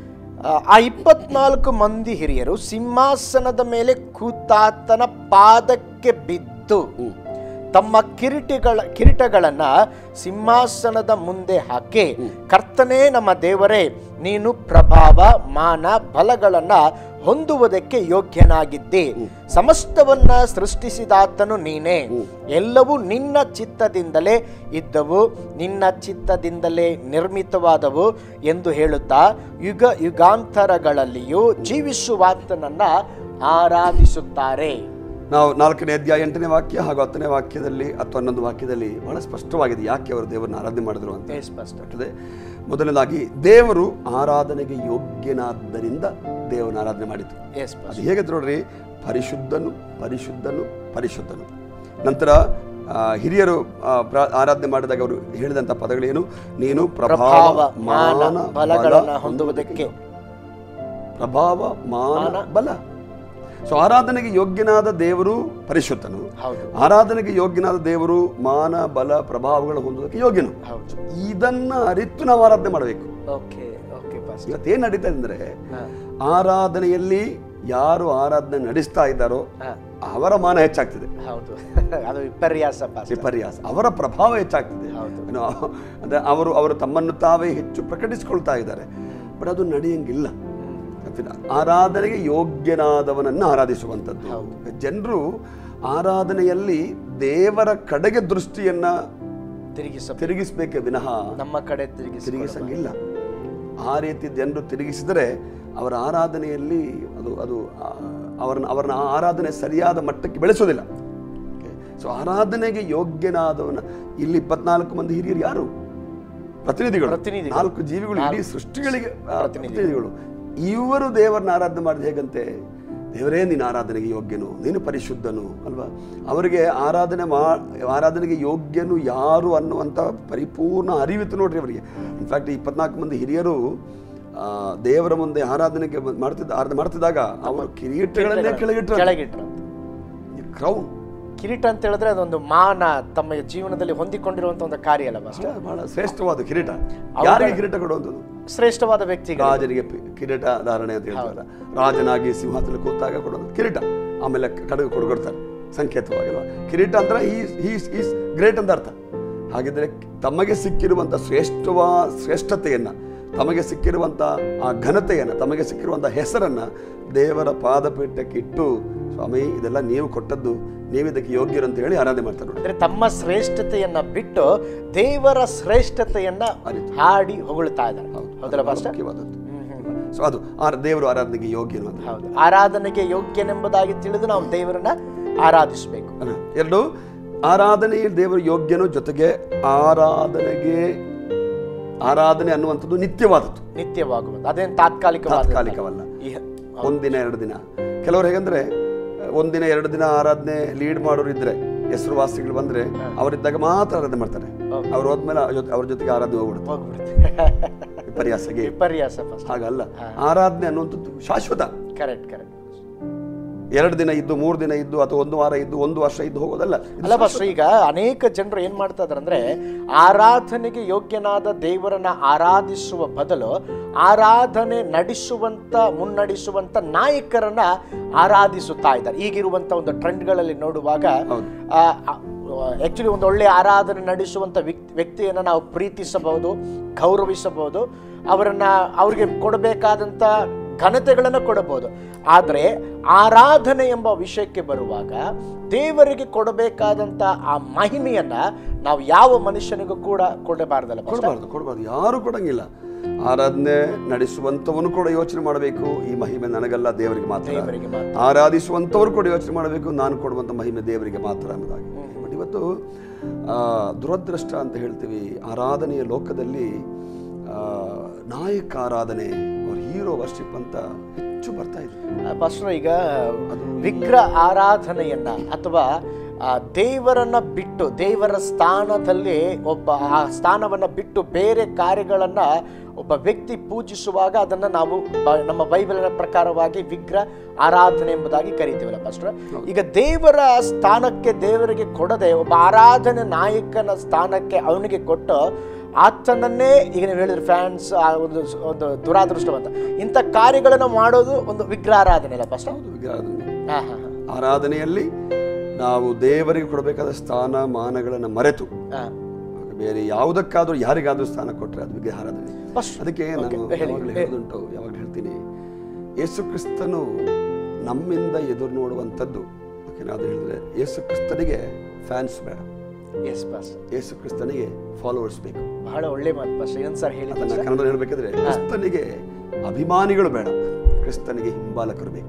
ಆ ಇಪ್ಪತ್ನಾಲ್ಕು ಮಂದಿ ಹಿರಿಯರು ಸಿಂಹಾಸನದ ಮೇಲೆ ಕೂತಾತನ ಪಾದಕ್ಕೆ ಬಿದ್ದು ತಮ್ಮ ಕಿರೀಟಿಗಳ ಕಿರೀಟಗಳನ್ನ ಸಿಂಹಾಸನದ ಮುಂದೆ ಹಾಕಿ ಕರ್ತನೇ ನಮ್ಮ ದೇವರೇ ನೀನು ಪ್ರಭಾವ ಮಾನ ಬಲಗಳನ್ನ ಹೊಂದುವುದಕ್ಕೆ ಯೋಗ್ಯನಾಗಿದ್ದಿ ಸಮಸ್ತವನ್ನ ಸೃಷ್ಟಿಸಿದಾತನು ನೀನೇ ಎಲ್ಲವೂ ನಿನ್ನ ಚಿತ್ತದಿಂದಲೇ ಇದ್ದವು ನಿನ್ನ ಚಿತ್ತದಿಂದಲೇ ನಿರ್ಮಿತವಾದವು ಎಂದು ಹೇಳುತ್ತಾ ಯುಗ ಯುಗಾಂತರಗಳಲ್ಲಿಯೂ ಜೀವಿಸುವಾತನನ್ನ ಆರಾಧಿಸುತ್ತಾರೆ ನಾವು ನಾಲ್ಕನೇ ಅಧ್ಯಾಯ ಎಂಟನೇ ವಾಕ್ಯ ಹಾಗೂ ಹತ್ತನೇ ವಾಕ್ಯದಲ್ಲಿ ಅಥವಾ ಹನ್ನೊಂದು ವಾಕ್ಯದಲ್ಲಿ ಬಹಳ ಸ್ಪಷ್ಟವಾಗಿದೆ ಯಾಕೆ ಅವರು ದೇವರನ್ನ ಆರಾಧನೆ ಮಾಡಿದ್ರು ಅಂತ ಏ ಸ್ಪಷ್ಟ ಆಗ್ತದೆ ಮೊದಲನೇದಾಗಿ ದೇವರು ಆರಾಧನೆಗೆ ಯೋಗ್ಯನಾದ್ದರಿಂದ ದೇವರನ್ನ ಆರಾಧನೆ ಮಾಡಿತು ಏ ಸ್ಪಷ್ಟ ಅದು ಹೇಗೆ ನೋಡ್ರಿ ಪರಿಶುದ್ಧನು ಪರಿಶುದ್ಧನು ಪರಿಶುದ್ಧನು ನಂತರ ಆ, ಹಿರಿಯರು ಆ, ಪ್ರಾ- ಆರಾಧನೆ ಮಾಡಿದಾಗ ಅವರು ಹೇಳಿದಂಥ ಪದಗಳೇನು ನೀನು ಪ್ರಭಾವ ಪ್ರಭಾವ ಮಾನ ಮಾನ ಬಲಗಳನ್ನ ಬಲ ಹೊಂದುವುದಕ್ಕೆ ಪ್ರಭಾವ ಮಾನ ಬಲ ಸೊ ಆರಾಧನೆಗೆ ಯೋಗ್ಯನಾದ ದೇವರು ಪರಿಶುದ್ಧನು ಹೌದು ಆರಾಧನೆಗೆ ಯೋಗ್ಯನಾದ ದೇವರು ಮಾನ ಬಲ ಪ್ರಭಾವಗಳು ಹೊಂದೋದಕ್ಕೆ ಯೋಗ್ಯನು ಹೌದು ಇದನ್ನ ಅರಿತು ನಾವು ಆರಾಧನೆ ಮಾಡಬೇಕು ಓಕೆ ಓಕೆ ಪಾಸ್ ಇವತ್ತೇನು ನಡೀತಾ ಇದೆ ಅಂದ್ರೆ ಆರಾಧನೆಯಲ್ಲಿ ಯಾರು ಆರಾಧನೆ ನಡೆಸ್ತಾ ಇದ್ದಾರೋ ಅವರ ಮಾನ ಹೆಚ್ಚಾಗ್ತಿದೆ ಹೌದು ಅದು ವಿಪರ್ಯಾಸ ಪಾಸ್ ವಿಪರ್ಯಾಸ ಅವರ ಪ್ರಭಾವ ಹೆಚ್ಚಾಗ್ತಿದೆ ಹೌದು. ಏನು, ಅಂದ್ರೆ ಅವರು ಅವರು ತಮ್ಮನ್ನು ತಾವೇ ಹೆಚ್ಚು ಪ್ರಕಟಿಸಿಕೊಳ್ತಾ ಇದ್ದಾರೆ ಬಟ್ ಅದು ನಡೆಯಂಗಿಲ್ಲ ಆರಾಧನೆಗೆ ಯೋಗ್ಯನಾದವನನ್ನು ಆರಾಧಿಸುವಂಥದ್ದು ಜನರು ಆರಾಧನೆಯಲ್ಲಿ ದೇವರ ಕಡೆಗೆ ದೃಷ್ಟಿಯನ್ನ ತಿರುಗಿಸ ತಿರುಗಿಸ್ಬೇಕೆ ವಿನಃ ನಮ್ಮ ಕಡೆ ತಿರುಗಿಸಿ ತಿರುಗಿಸಂಗಿಲ್ಲ ಆ ರೀತಿ ಜನರು ತಿರುಗಿಸಿದರೆ ಅವರ ಆರಾಧನೆಯಲ್ಲಿ ಅದು ಅದು ಆ, ಅವರನ್ನ ಅವರನ್ನ ಆ ಆರಾಧನೆ ಸರಿಯಾದ ಮಟ್ಟಕ್ಕೆ ಬೆಳೆಸೋದಿಲ್ಲ ಸೊ ಆರಾಧನೆಗೆ ಯೋಗ್ಯನಾದವನ ಇಲ್ಲಿ ಇಪ್ಪತ್ನಾಲ್ಕು ಮಂದಿ ಹಿರಿಯರು ಯಾರು ಪ್ರತಿನಿಧಿಗಳು ಪ್ರತಿನಿಧಿಗಳು. ನಾಲ್ಕು ಜೀವಿಗಳು ಇಡೀ ಸೃಷ್ಟಿಗಳಿಗೆ ಆ, ಪ್ರತಿನಿಧಿಗಳು ಇವರು ದೇವರನ್ನ ಆರಾಧನೆ ಮಾಡಿದ ಹೇಗಂತೆ ದೇವರೇ ನೀನು ಆರಾಧನೆಗೆ ಯೋಗ್ಯನು ನೀನು ಪರಿಶುದ್ಧನು ಅಲ್ವಾ ಅವರಿಗೆ ಆರಾಧನೆ ಮಾ ಆರಾಧನೆಗೆ ಯೋಗ್ಯನು ಯಾರು ಅನ್ನುವಂಥ ಪರಿಪೂರ್ಣ ಅರಿವಿತ್ತು ನೋಡ್ರಿ ಅವರಿಗೆ ಇನ್ಫ್ಯಾಕ್ಟ್ ಇಪ್ಪತ್ನಾಲ್ಕು ಮಂದಿ ಹಿರಿಯರು ಆ, ದೇವರ ಮುಂದೆ ಆರಾಧನೆಗೆ ಮಾಡ್ತಿದ್ದ ಆರಾಧನೆ ಮಾಡ್ತಿದ್ದಾಗ ಅವರು ಕಿರೀಟಗಳನ್ನೇ ಕೆಳಗಿಟ್ಟರು ಕೆಳಗಿಟ್ರು ಕ್ರೌನ್ ಕಿರೀಟ ಅಂತ ಹೇಳಿದ್ರೆ ಅದೊಂದು ಮಾನ ತಮ್ಮ ಜೀವನದಲ್ಲಿ ಹೊಂದಿಕೊಂಡಿರುವಂತ ಒಂದು ಕಾರ್ಯ ಅಲ್ಲ ಬಸ್ ಬಹಳ ಶ್ರೇಷ್ಠವಾದ ಕಿರೀಟ ಯಾರಿಗೆ ಕಿರೀಟ ಕೊಡುವಂಥದ್ದು ಶ್ರೇಷ್ಠವಾದ ವ್ಯಕ್ತಿಗಳು ರಾಜನಿಗೆ ಪಿ- ಕಿರೀಟ ಧಾರಣೆ ಅಂತ ಹೇಳ್ತಾರಲ್ಲ ರಾಜನಾಗಿ ಸಿಂಹಾಸನ ಕೂತಾಗ ಕೊಡೋದು ಕಿರೀಟ ಆಮೇಲೆ ಕಡೆಗೆ ಕೊಡ್ಕೊಡ್ತಾರೆ ಸಂಕೇತವಾಗಿಲ್ವಾ ಕಿರೀಟ ಅಂದ್ರೆ ಈಸ್ ಈಸ್ ಗ್ರೇಟ್ ಅಂತ ಅರ್ಥ ಹಾಗಿದ್ರೆ ತಮಗೆ ಸಿಕ್ಕಿರುವಂಥ ಶ್ರೇಷ್ಠವಾ ಶ್ರೇಷ್ಠತೆಯನ್ನ ತಮಗೆ ಸಿಕ್ಕಿರುವಂಥ ಆ ಘನತೆಯನ್ನು ತಮಗೆ ಸಿಕ್ಕಿರುವಂಥ ಹೆಸರನ್ನ ದೇವರ ಪಾದಪೀಠಕ್ಕೆ ಇಟ್ಟು ಸ್ವಾಮಿ ಇದೆಲ್ಲ ನೀವು ಕೊಟ್ಟದ್ದು ನೀವು ಇದಕ್ಕೆ ಯೋಗ್ಯರು ಅಂತ ಹೇಳಿ ಆರಾಧನೆ ಮಾಡ್ತಾರೆ ನೋಡಿ ಅಂದ್ರೆ ತಮ್ಮ ಶ್ರೇಷ್ಠತೆಯನ್ನ ಬಿಟ್ಟು ದೇವರ ಶ್ರೇಷ್ಠತೆಯನ್ನ ಹಾಡಿ ಹೊಗಳ್ತಾ ಇದ್ದಾರೆ ಹೌದಲ್ಲ ಪಾಸ್ಟರ್ ಮುಖ್ಯವಾದದ್ದು ಸೊ ಅದು ಆ ದೇವರು ಆರಾಧನೆಗೆ ಯೋಗ್ಯನು ಅಂತ ಹೌದು ಆರಾಧನೆಗೆ ಯೋಗ್ಯನೆಂಬುದಾಗಿ ತಿಳಿದು ನಾವು ದೇವರನ್ನ ಆರಾಧಿಸಬೇಕು ಅಲ್ಲ, ಎರಡು ಆರಾಧನೆಯ ದೇವರು ಯೋಗ್ಯನು ಜೊತೆಗೆ ಆರಾಧನೆಗೆ ಆರಾಧನೆ ಅನ್ನುವಂಥದ್ದು ನಿತ್ಯವಾದದ್ದು ನಿತ್ಯವಾಗುವುದು ಅದೇನು ತಾತ್ಕಾಲಿಕವಾದ ತಾತ್ಕಾಲಿಕವಲ್ಲ ಒಂದಿನ ಎರಡು ದಿನ ಕೆಲವರು ಹೇಗಂದ್ರೆ ಒಂದಿನ ಎರಡು ದಿನ ಆರಾಧನೆ ಲೀಡ್ ಮಾಡೋರು ಇದ್ರೆ ಹೆಸರುವಾಸಿಗಳು ಬಂದ್ರೆ ಅವರಿದ್ದಾಗ ಮಾತ್ರ ಆರಾಧನೆ ಮಾಡ್ತಾರೆ ಅವ್ರು ಹೋದ್ಮೇಲೆ ಅವ್ರ ಜೊತೆ- ಅವ್ರ ಜೊತೆಗೆ ಆರಾಧನೆ ಹೋಗ್ಬಿಡುತ್ತೆ ಹೋಗ್ಬಿಡುತ್ತೆ ವಿಪರ್ಯಾಸಗೆ ವಿಪರ್ಯಾಸ ಫಸ್ಟ್ ಹಾಗಲ್ಲ ಆರಾಧನೆ ಅನ್ನುವಂಥದ್ದು ಶಾಶ್ವತ ಕರೆಕ್ಟ್ ಕರೆಕ್ಟ್ ಎರಡು ದಿನ ಇದ್ದು ಮೂರು ದಿನ ಇದ್ದು ಅಥವಾ ಒಂದು ವಾರ ಇದ್ದು ಒಂದು ವರ್ಷ ಇದ್ದು ಹೋಗೋದಲ್ಲ ಇದು ಅಲ್ಲ ಬಸ್ ಈಗ ಅನೇಕ ಜನರು ಏನ್ ಮಾಡ್ತಾ ಇದಾರೆ ಅಂದ್ರೆ ಆರಾಧನೆಗೆ ಯೋಗ್ಯನಾದ ದೇವರನ್ನ ಆರಾಧಿಸುವ ಬದಲು ಆರಾಧನೆ ನಡೆಸುವಂತ ಮುನ್ನಡೆಸುವಂತ ನಾಯಕರನ್ನ ಆರಾಧಿಸುತ್ತಾ ಇದ್ದಾರೆ ಈಗಿರುವಂತ ಒಂದು ಟ್ರೆಂಡ್ಗಳಲ್ಲಿ ನೋಡುವಾಗ ಹೌದು. ಆಕ್ಚುಲಿ ಒಂದು ಒಳ್ಳೆ ಆರಾಧನೆ ನಡೆಸುವಂತ ವ್ಯಕ್ತಿ ವ್ಯಕ್ತಿಯನ್ನ ನಾವು ಪ್ರೀತಿಸಬಹುದು ಗೌರವಿಸಬಹುದು ಅವರನ್ನ ಅವ್ರಿಗೆ ಕೊಡಬೇಕಾದಂತ ಘನತೆಗಳನ್ನು ಕೊಡಬಹುದು ಆದರೆ ಆರಾಧನೆ ಎಂಬ ವಿಷಯಕ್ಕೆ ಬರುವಾಗ ದೇವರಿಗೆ ಕೊಡಬೇಕಾದಂತ ಆ ಮಹಿಮೆಯನ್ನ ನಾವು ಯಾವ ಮನುಷ್ಯನಿಗೂ ಕೂಡ ಕೊಡಬಾರ್ದಲ್ಲ ಪಾಸ್ಟರ್? ಕೊಡಬಾರ್ದು ಕೊಡಬಾರ್ದು ಯಾರು ಕೊಡಂಗಿಲ್ಲ ಆರಾಧನೆ ನಡೆಸುವಂಥವನು ಕೂಡ ಯೋಚನೆ ಮಾಡಬೇಕು ಈ ಮಹಿಮೆ ನನಗಲ್ಲ ದೇವರಿಗೆ ಮಾತ್ರ ದೇವರಿಗೆ ಮಾತ್ರ. ಆರಾಧಿಸುವಂಥವ್ರು ಕೂಡ ಯೋಚನೆ ಮಾಡಬೇಕು ನಾನು ಕೊಡುವಂಥ ಮಹಿಮೆ ದೇವರಿಗೆ ಮಾತ್ರ ಅನ್ನೋದಾಗಿ ಬಟ್ ಇವತ್ತು ಆ, ದುರದೃಷ್ಟ ಅಂತ ಹೇಳ್ತೀವಿ ಆರಾಧನೆಯ ಲೋಕದಲ್ಲಿ ಆ, ನಾಯಕ ಆರಾಧನೆ ಅವ್ರ ಹೀರೋ ವರ್ಷಿಪ್ ಅಂತ ಹೆಚ್ಚು ಬರ್ತಾ ಇದೆ ಆ, ಪಾಸ್ಟರ್ ಈಗ ವಿಗ್ರಹ ಆರಾಧನೆಯನ್ನ ಅಥವಾ ಆ, ದೇವರನ್ನ ಬಿಟ್ಟು ದೇವರ ಸ್ಥಾನದಲ್ಲಿ ಒಬ್ಬ ಆ ಸ್ಥಾನವನ್ನ ಬಿಟ್ಟು ಬೇರೆ ಕಾರ್ಯಗಳನ್ನ ಒಬ್ಬ ವ್ಯಕ್ತಿ ಪೂಜಿಸುವಾಗ ಅದನ್ನ ನಾವು ಬ- ನಮ್ಮ ಬೈಬಲಿನ ಪ್ರಕಾರವಾಗಿ ವಿಗ್ರಹ ಆರಾಧನೆ ಎಂಬುದಾಗಿ ಕರಿತೀವಲ್ಲ ಪಾಸ್ಟರ್ ಈಗ ದೇವರ ಸ್ಥಾನಕ್ಕೆ ದೇವರಿಗೆ ಕೊಡದೆ ಒಬ್ಬ ಆರಾಧನೆ ನಾಯಕನ ಸ್ಥಾನಕ್ಕೆ ಅವನಿಗೆ ಕೊಟ್ಟು ಆತನನ್ನೇ ಈಗ ನೀವು ಹೇಳಿದ್ರೆ ಫ್ಯಾನ್ಸ್ ಒಂದು ಒಂದು ದುರಾದೃಷ್ಟವಂತ ಇಂಥ ಕಾರ್ಯಗಳನ್ನು ಮಾಡೋದು ಒಂದು ವಿಗ್ರಹ ಆರಾಧನೆ ಅಲ್ಲ ಪಾಸ್ಟರ್ ಹೌದು ವಿಗ್ರಹಾರಾಧನೆ ಹಾ ಹಾ ಆರಾಧನೆಯಲ್ಲಿ ನಾವು ದೇವರಿಗೆ ಕೊಡಬೇಕಾದ ಸ್ಥಾನ ಮಾನಗಳನ್ನು ಮರೆತು ಹಾ ಬೇರೆ ಯಾವುದಕ್ಕಾದ್ರೂ ಯಾರಿಗಾದ್ರೂ ಸ್ಥಾನ ಕೊಟ್ಟರೆ ಅದು ವಿಗ್ರಹ ಆರಾಧನೆ ಫಸ್ಟ್ ಅದಕ್ಕೆ ನಾನು ಯಾವಾಗಲೂ ಹೇಳೋದುಂಟು ಯಾವಾಗಲೂ ಹೇಳ್ತೀನಿ ಯೇಸು ಕ್ರಿಸ್ತನು ನಮ್ಮಿಂದ ಎದುರು ನೋಡುವಂಥದ್ದು ಓಕೆನಾದ್ರು ಹೇಳಿದ್ರೆ ಯೇಸು ಕ್ರಿಸ್ತನಿಗೆ ಫ್ಯಾನ್ಸ್ ಬೇಡ ಎಸ್ ಪಾಸ್ ಯೇಸು ಕ್ರಿಸ್ತನಿಗೆ ಫಾಲೋವರ್ಸ್ ಬೇಕು ಬಹಳ ಒಳ್ಳೆ ಮಾತು ಪಾಸ್ ಇನ್ನೊಂದು ಸರ್ ಹೇಳಿ ಅದನ್ನ ಕನ್ನಡ ಹೇಳ್ಬೇಕಾದ್ರೆ ಕ್ರಿಸ್ತನಿಗೆ ಅಭಿಮಾನಿಗಳು ಬೇಡ ಕ್ರಿಸ್ತನಿಗೆ ಹಿಂಬಾಲಕರು ಬೇಕು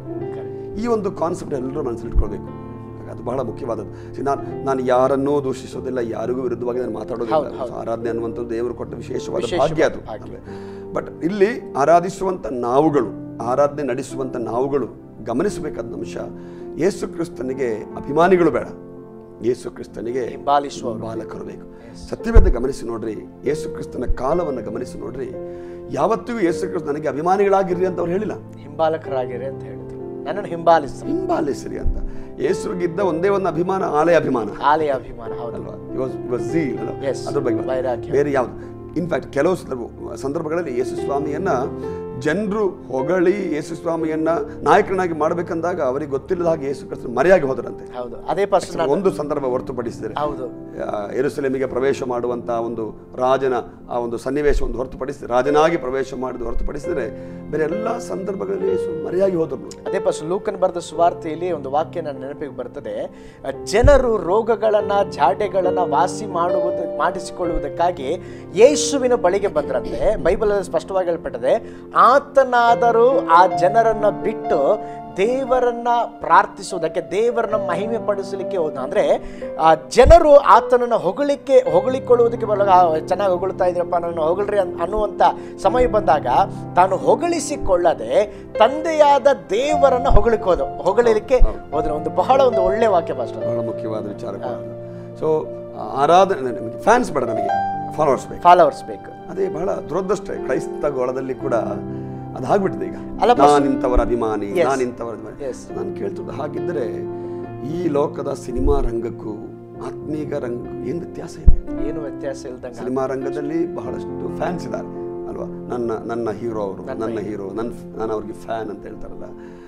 ಈ ಒಂದು ಕಾನ್ಸೆಪ್ಟ್ ಎಲ್ಲರೂ ಮನಸ್ಸಲ್ಲಿ ಇಟ್ಕೊಳ್ಬೇಕು ಹಾಗಾಗಿ ಅದು ಬಹಳ ಮುಖ್ಯವಾದದ್ದು ನಾನು ನಾನು ಯಾರನ್ನೂ ದೂಷಿಸೋದಿಲ್ಲ ಯಾರಿಗೂ ವಿರುದ್ಧವಾಗಿ ನಾನು ಮಾತಾಡೋದಿಲ್ಲ ಆರಾಧನೆ ಅನ್ನುವಂಥದ್ದು ದೇವರು ಕೊಟ್ಟ ವಿಶೇಷವಾದ ಭಾಗ್ಯ ಅದು ಬಟ್ ಇಲ್ಲಿ ಆರಾಧಿಸುವಂಥ ನಾವುಗಳು ಆರಾಧನೆ ನಡೆಸುವಂಥ ನಾವುಗಳು ಗಮನಿಸಬೇಕಾದ ಅಂಶ ಯೇಸು ಕ್ರಿಸ್ತನಿಗೆ ಅಭಿಮಾನಿಗಳು ಬೇಡ ಯೇಸು ಕ್ರಿಸ್ತನಿಗೆ ಹಿಂಬಾಲಿಸುವವರು ಬಾಲಕರು ಬೇಕು ಸತ್ಯವೇದ ಗಮನಿಸಿ ನೋಡ್ರಿ ಯೇಸು ಕ್ರಿಸ್ತನ ಕಾಲವನ್ನು ಗಮನಿಸಿ ನೋಡ್ರಿ ಯಾವತ್ತಿಗೂ ಯೇಸು ಕ್ರಿಸ್ತ ನನಗೆ ಅಭಿಮಾನಿಗಳಾಗಿರ್ರಿ ಅಂತ ಅವ್ರು ಹೇಳಿಲ್ಲ ಹಿಂಬಾಲಕರಾಗಿರಿ ಅಂತ ಹೇಳಿದ್ರು ನನ್ನನ್ನು ಹಿಂಬಾಲಿಸ್ರಿ ಹಿಂಬಾಲಿಸ್ರಿ ಅಂತ ಯೇಸುಗಿದ್ದ ಒಂದೇ ಒಂದು ಅಭಿಮಾನ ಆಲಯ ಅಭಿಮಾನ ಆಲಯ ಅಭಿಮಾನ ಹೌದು ಅಲ್ವಾ ಇವಾಸ್ ಇವಾಸ್ zeal ಅಲ್ವಾ? Yes. ಅದ್ರ ಬಗ್ಗೆ ವೈರಾಗ್ಯ. ಬೇರೆ ಯಾವುದು ಇನ್ಫ್ಯಾಕ್ಟ್ ಕೆಲವು ಸಂದರ್ಭ ಸಂದರ್ಭಗಳಲ್ಲಿ ಯೇಸು ಸ್ವಾಮಿಯನ್ನ ಜನರು ಹೊಗಳಿ ಯೇಸು ಸ್ವಾಮಿಯನ್ನ ನಾಯಕನಾಗಿ ಮಾಡಬೇಕಂದಾಗ ಅವರಿಗೆ ಗೊತ್ತಿಲ್ಲದ ಹಾಗೆ ಯೇಸು ಕ್ರಿಸ್ತರು ಮರೆಯಾಗಿ ಹೋದರಂತೆ ಹೌದು ಅದೇ ಫಸ್ಟ್ ನಾನು ಒಂದು ಸಂದರ್ಭ ಹೊರತುಪಡಿಸಿದರೆ ಹೌದು ಎರುಸಲೇಮಿಗೆ ಪ್ರವೇಶ ಮಾಡುವಂತ ಒಂದು ರಾಜನ ಆ ಒಂದು ಸನ್ನಿವೇಶವನ್ನು ಹೊರತುಪಡಿಸಿ ರಾಜನಾಗಿ ಪ್ರವೇಶ ಮಾಡಿದ ಹೊರತುಪಡಿಸಿದರೆ ಬೇರೆ ಎಲ್ಲ ಸಂದರ್ಭಗಳಲ್ಲಿ ಯೇಸು ಮರೆಯಾಗಿ ಹೋದರು ನೋಡಿ. ಅದೇ ಫಸ್ಟ್ ಲೂಕನ್ ಬರೆದ ಸುವಾರ್ತೆಯಲ್ಲಿ ಒಂದು ವಾಕ್ಯ ನನ್ನ ನೆನಪಿಗೆ ಬರ್ತದೆ ಅಹ್, ಜನರು ರೋಗಗಳನ್ನ ಜಾಡೆಗಳನ್ನ ವಾಸಿ ಮಾಡುವುದು ಮಾಡಿಸಿಕೊಳ್ಳುವುದಕ್ಕಾಗಿ ಯೇಸುವಿನ ಬಳಿಗೆ ಬಂದ್ರಂತೆ ಬೈಬಲ್ ಸ್ಪಷ್ಟವಾಗಿ ಹೇಳ್ಪಟ್ಟದೆ ಆತನಾದರೂ ಆ ಜನರನ್ನ ಬಿಟ್ಟು ದೇವರನ್ನ ಪ್ರಾರ್ಥಿಸುವುದಕ್ಕೆ ದೇವರನ್ನ ಮಹಿಮೆ ಪಡಿಸಲಿಕ್ಕೆ ಹೋದ ಅಂದ್ರೆ ಆ ಜನರು ಆತನನ್ನ ಹೊಗಳಿಕೆ ಹೊಗಳಿಕೊಳ್ಳುವುದಕ್ಕೆ ಬರಲ್ಲ ಚೆನ್ನಾಗಿ ಹೊಗಳ್ತಾ ಇದ್ರಪ್ಪ ನನ್ನ ಹೊಗಳ್ರಿ ಅನ್- ಅನ್ನುವಂಥ ಸಮಯ ಬಂದಾಗ ತಾನು ಹೊಗಳಿಸಿಕೊಳ್ಳದೆ ತಂದೆಯಾದ ದೇವರನ್ನ ಹೊಗಳಿಕ್ ಹೋದ ಹೊಗಳಿಲಿಕ್ಕೆ ಹೋದ್ರೆ ಒಂದು ಬಹಳ ಒಂದು ಒಳ್ಳೆ ವಾಕ್ಯ ಭಾಷೆ ಬಹಳ ಮುಖ್ಯವಾದ ವಿಚಾರ ಸೊ ಆರಾಧನೆ ನಮಗೆ ಫ್ಯಾನ್ಸ್ ಬೇಡ ನಮಗೆ ಫಾಲೋವರ್ಸ್ ಬೇಕು ಫಾಲೋವರ್ಸ್ ಬೇಕು ಅದೇ ಬಹಳ ದುರದೃಷ್ಟ ಕ್ರೈಸ್ತ ಗೋಳದಲ್ಲಿ ಕೂಡ ಅದು ಆಗ್ಬಿಟ್ಟಿದೆ ಈಗ ಅಲ್ಲ, ನಾನು ಇಂಥವರ ಅಭಿಮಾನಿ Yes. ನಾನು ಇಂಥವರ ಅಭಿಮಾನಿ Yes. ನಾನು ಕೇಳ್ತಿದ್ದೆ ಹಾಗಿದ್ದರೆ ಈ ಲೋಕದ ಸಿನಿಮಾ ರಂಗಕ್ಕೂ ಆತ್ಮೀಕ ರಂಗ ಏನು ವ್ಯತ್ಯಾಸ ಇದೆ ಏನು ವ್ಯತ್ಯಾಸ ಇಲ್ದಂಗ ಸಿನಿಮಾ ರಂಗದಲ್ಲಿ ಬಹಳಷ್ಟು ಫ್ಯಾನ್ಸ್ ಇದ್ದಾರೆ ಅಲ್ವಾ ನನ್ನ ನನ್ನ ಹೀರೋ ಅವರು ನನ್ನ ಹೀರೋ ನನ್ನ ನಾನು ಅವ್ರಿಗೆ ಫ್ಯಾನ್ ಅಂತ ಹೇಳ್ತಾರಲ್ಲ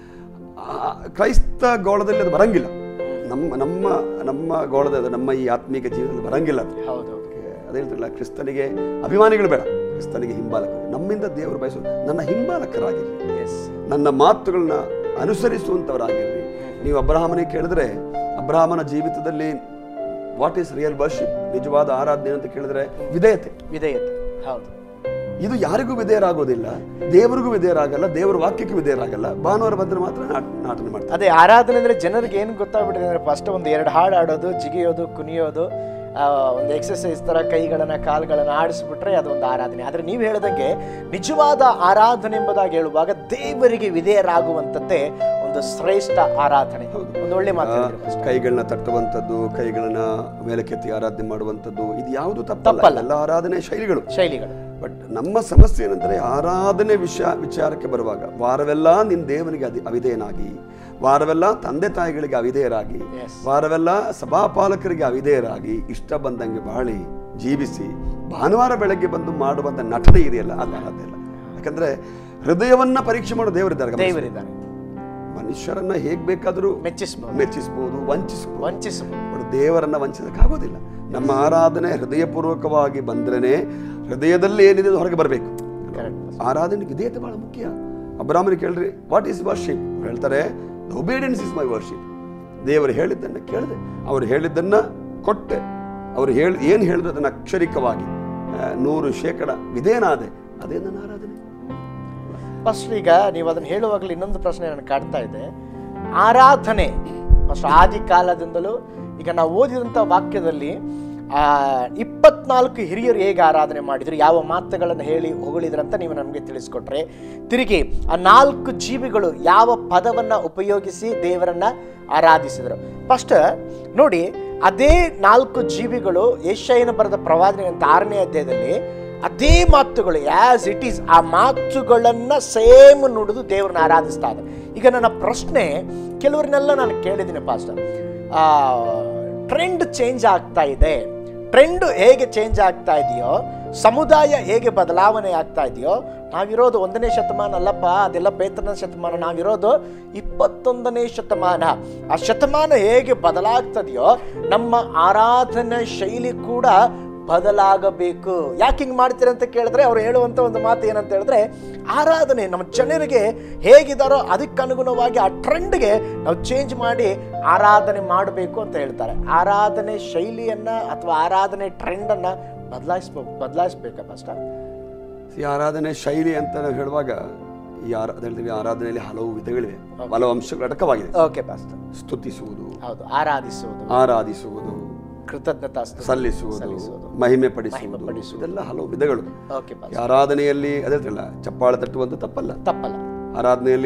ಆ, ಕ್ರೈಸ್ತ ಗೋಳದಲ್ಲಿ ಅದು ಬರಂಗಿಲ್ಲ ನಮ್ಮ ನಮ್ಮ ನಮ್ಮ ಗೋಳದ ನಮ್ಮ ಈ ಆತ್ಮೀಕ ಜೀವನದಲ್ಲಿ ಬರಂಗಿಲ್ಲ ಅದು ಹೌದು ಅದೇ ಹೇಳ್ತಿರಲ್ಲ ಕ್ರಿಸ್ತನಿಗೆ ಅಭಿಮಾನಿಗಳು ಬೇಡ ಕ್ರಿಸ್ತನಿಗೆ ಹಿಂಬಾಲಕರು ನಮ್ಮಿಂದ ದೇವರು ಬಯಸೋದು ನನ್ನ ಹಿಂಬಾಲಕರಾಗಿರಲಿ ಎಸ್ ನನ್ನ ಮಾತುಗಳನ್ನ ಅನುಸರಿಸುವಂಥವರಾಗಿರ್ರಿ ನೀವು ಅಬ್ರಹಾಮನಿಗೆ ಕೇಳಿದ್ರೆ ಅಬ್ರಹಾಮನ ಜೀವಿತದಲ್ಲಿ ವಾಟ್ ಈಸ್ ರಿಯಲ್ ವರ್ಷಿಪ್ ನಿಜವಾದ ಆರಾಧನೆ ಅಂತ ಕೇಳಿದ್ರೆ ವಿಧೇಯತೆ ವಿಧೇಯತೆ ಹೌದು ಇದು ಯಾರಿಗೂ ವಿಧೇಯರಾಗೋದಿಲ್ಲ ದೇವರಿಗೂ ವಿಧೇಯರಾಗಲ್ಲ ದೇವರ ವಾಕ್ಯಕ್ಕೆ ವಿಧೇಯರಾಗಲ್ಲ ಭಾನುವಾರ ಬಂದ್ರೆ ಮಾತ್ರ ನಾಟ- ನಾಟನೆ ಮಾಡ್ತಾರೆ ಅದೇ ಆರಾಧನೆ ಅಂದ್ರೆ ಜನರಿಗೆ ಏನು ಗೊತ್ತಾಗ್ಬಿಟ್ಟಿದೆ ಅಂದ್ರೆ ಫಸ್ಟ್ ಒಂದು ಎರಡು ಹಾಡು ಆಡೋದು ಜಿಗಿಯೋದು ಕುಣಿಯೋದು ಆ, ಒಂದು ಎಕ್ಸಸೈಸ್ ತರ ಕೈಗಳನ್ನ ಕಾಲುಗಳನ್ನ ಆಡಿಸ್ಬಿಟ್ರೆ ಅದೊಂದು ಆರಾಧನೆ ಆದ್ರೆ ನೀವು ಹೇಳ್ದಂಗೆ ನಿಜವಾದ ಆರಾಧನೆ ಎಂಬುದಾಗಿ ಹೇಳುವಾಗ ದೇವರಿಗೆ ವಿಧೇಯರಾಗುವಂತದ್ದೇ ಒಂದು ಶ್ರೇಷ್ಠ ಆರಾಧನೆ ಒಂದು ಒಳ್ಳೆ ಮಾತು ಹೇಳಿದ್ರು first. ಕೈಗಳನ್ನ ತಟ್ಟುವಂಥದ್ದು ಕೈಗಳನ್ನ ಮೇಲಕ್ಕೆತ್ತಿ ಆರಾಧನೆ ಮಾಡುವಂಥದ್ದು ಇದು ಯಾವುದು ತಪ್ಪಲ್ಲ ತಪ್ಪಲ್ಲ. ಎಲ್ಲ ಆರಾಧನೆ ಶೈಲಿಗಳು ಶೈಲಿಗಳು ಬಟ್ ನಮ್ಮ ಸಮಸ್ಯೆ ಏನಂದ್ರೆ ಆರಾಧನೆ ವಿಷಯ ವಿಚಾರಕ್ಕೆ ಬರುವಾಗ ವಾರವೆಲ್ಲ ನಿನ್ನ ದೇವನಿಗೆ ಅಧಿ ಅವಿಧೇಯನಾಗಿ ವಾರವೆಲ್ಲ ತಂದೆ ತಾಯಿಗಳಿಗೆ ಅವಿಧೇಯರಾಗಿ Yes. ವಾರವೆಲ್ಲ ಸಭಾಪಾಲಕರಿಗೆ ಅವಿಧೇಯರಾಗಿ ಇಷ್ಟ ಬಂದಂಗೆ ಬಾಳಿ ಜೀವಿಸಿ ಭಾನುವಾರ ಬೆಳಗ್ಗೆ ಬಂದು ಮಾಡುವಂತ ನಟನೆ ಇದೆಯಲ್ಲ ಅದು ಆರಾಧನೆ ಅಲ್ಲ ಯಾಕಂದ್ರೆ ಹೃದಯವನ್ನ ಪರೀಕ್ಷೆ ಮಾಡೋ ದೇವರಿದ್ದಾರೆ ಗಮನಿಸಿ. ದೇವರಿದ್ದಾರೆ ಮನುಷ್ಯರನ್ನ ಹೇಗ್ ಬೇಕಾದರೂ ಮೆಚ್ಚಿಸಬಹುದು ಮೆಚ್ಚಿಸಬಹುದು ವಂಚಿಸಬಹುದು ವಂಚಿಸಬಹುದು ಬಟ್ ದೇವರನ್ನ ವಂಚಿಸಕ್ಕಾಗೋದಿಲ್ಲ ನಮ್ಮ ಆರಾಧನೆ ಹೃದಯಪೂರ್ವಕವಾಗಿ ಬಂದ್ರೇನೆ ಹೃದಯದಲ್ಲಿ ಏನಿದೆ ಅದು ಹೊರಗೆ ಬರಬೇಕು ಕರೆಕ್ಟ್ ಆರಾಧನೆ ವಿಧೇಯತೆ ಬಹಳ ಮುಖ್ಯ ಅಬ್ರಾಹ್ಮನಿಗೆ ಕೇಳ್ರಿ ವಾಟ್ ಈಸ್ ವರ್ಷಿಪ್ ಹೇಳ್ತಾರೆ ಒಬೇಡಿಯನ್ಸ್ ಇಸ್ ಮೈ ವರ್ಷಿಪ್ ದೇವರು ಹೇಳಿದ್ದನ್ನ ಕೇಳಿದೆ ಅವರು ಹೇಳಿದ್ದನ್ನ ಕೊಟ್ಟೆ ಅವರು ಹೇಳಿ ಏನು ಹೇಳಿದ್ರು ಅದನ್ನ ಅಕ್ಷರಿಕವಾಗಿ ಆ, ನೂರು ಶೇಕಡ ವಿಧೇಯನಾದೆ ಅದೇ ನನ್ನ ಆರಾಧನೆ ಫಸ್ಟ್ ಈಗ ನೀವು ಅದನ್ನ ಹೇಳುವಾಗಲೂ ಇನ್ನೊಂದು ಪ್ರಶ್ನೆ ನನಗೆ ಕಾಡ್ತಾ ಇದೆ ಆರಾಧನೆ ಫಸ್ಟ್ ಆದಿ ಕಾಲದಿಂದಲೂ ಈಗ ನಾವು ಓದಿದಂಥ ವಾಕ್ಯದಲ್ಲಿ ಆ ಇಪ್ಪತ್ನಾಲ್ಕು ಹಿರಿಯರು ಹೇಗೆ ಆರಾಧನೆ ಮಾಡಿದ್ರು ಯಾವ ಮಾತುಗಳನ್ನು ಹೇಳಿ ಹೊಗಳಿದ್ರಂತ ನೀವು ನಮಗೆ ತಿಳಿಸ್ಕೊಟ್ರೆ ತಿರುಗಿ ಆ ನಾಲ್ಕು ಜೀವಿಗಳು ಯಾವ ಪದವನ್ನ ಉಪಯೋಗಿಸಿ ದೇವರನ್ನ ಆರಾಧಿಸಿದರು ಫಸ್ಟ್ ನೋಡಿ ಅದೇ ನಾಲ್ಕು ಜೀವಿಗಳು ಏಷ್ಯಾಯನ ಬರೆದ ಪ್ರವಾದನೆ ಅಂತ ಆರನೇ ಅಧ್ಯಾಯದಲ್ಲಿ ಅದೇ ಮಾತುಗಳು ಆಸ್ ಇಟ್ ಈಸ್ ಆ ಮಾತುಗಳನ್ನ ಸೇಮ್ ನುಡಿದು ದೇವ್ರನ್ನ ಆರಾಧಿಸ್ತಾ ಇದೆ ಈಗ ನನ್ನ ಪ್ರಶ್ನೆ ಕೆಲವರನ್ನೆಲ್ಲ ನಾನು ಕೇಳಿದ್ದೀನಿ ಪಾಸ್ಟರ್ ಟ್ರೆಂಡ್ ಚೇಂಜ್ ಆಗ್ತಾ ಇದೆ ಟ್ರೆಂಡ್ ಹೇಗೆ ಚೇಂಜ್ ಆಗ್ತಾ ಇದೆಯೋ ಸಮುದಾಯ ಹೇಗೆ ಬದಲಾವಣೆ ಆಗ್ತಾ ಇದೆಯೋ ನಾವಿರೋದು ಒಂದನೇ ಶತಮಾನ ಅಲ್ಲಪ್ಪ ಅದೆಲ್ಲ ಬೇತನ ಶತಮಾನ ನಾವಿರೋದು ಇಪ್ಪತ್ತೊಂದನೇ ಶತಮಾನ ಆ ಶತಮಾನ ಹೇಗೆ ಬದಲಾಗ್ತದೆಯೋ ನಮ್ಮ ಆರಾಧನಾ ಶೈಲಿ ಕೂಡ ಬದಲಾಗಬೇಕು ಯಾಕೆ ಹಿಂಗೆ ಮಾಡ್ತೀರ ಅಂತ ಕೇಳಿದ್ರೆ ಅವ್ರು ಹೇಳುವಂಥ ಒಂದು ಮಾತು ಏನಂತ ಹೇಳಿದ್ರೆ ಆರಾಧನೆ ನಮ್ಮ ಜನರಿಗೆ ಹೇಗಿದ್ದಾರೋ ಅದಕ್ಕೆ ಅನುಗುಣವಾಗಿ ಆ ಟ್ರೆಂಡ್ಗೆ ನಾವು ಚೇಂಜ್ ಮಾಡಿ ಆರಾಧನೆ ಮಾಡಬೇಕು ಅಂತ ಹೇಳ್ತಾರೆ ಆರಾಧನೆ ಶೈಲಿಯನ್ನ ಅಥವಾ ಆರಾಧನೆ ಟ್ರೆಂಡನ್ನು ಬದಲಾಯಿಸ್ಬೋ ಬದಲಾಯಿಸ್ಬೇಕಾ ಫಸ್ಟ್ ಈ ಆರಾಧನೆ ಶೈಲಿ ಅಂತ ನಾವು ಹೇಳುವಾಗ ಈ ಆರಾ ಅದ್ ಹೇಳ್ತೀವಿ ಆರಾಧನೆಯಲ್ಲಿ ಹಲವು ವಿಧಗಳಿವೆ ಹಲವು ಅಂಶಗಳು ಅಡಕವಾಗಿದೆ ಓಕೆ ಪಾಸ್ಟರ್ ಸ್ತುತಿಸುವುದು ಹೌದು ಆರಾಧಿಸುವುದು ಆರಾಧಿಸುವುದು ಕೃತಜ್ಞತಾ ಸಲ್ಲಿಸುವುದು ಸಲ್ಲಿಸುವುದು. ಮಹಿಮೆ ಪಡಿಸುವುದು ಮಹಿಮೆಪಡಿಸುವುದು. ಇದೆಲ್ಲ ಹಲವು ವಿಧಗಳು ಓಕೆ ಈ ಪಾಸ್ಟರ್ ಆರಾಧನೆಯಲ್ಲಿ ಅದೇ ಹೇಳ್ತಿರಲ್ಲ ಚಪ್ಪಾಳೆ ತಟ್ಟುವಂತ ತಪ್ಪಲ್ಲ ತಪ್ಪಲ್ಲ ಆರಾಧನೆಯಲ್ಲಿ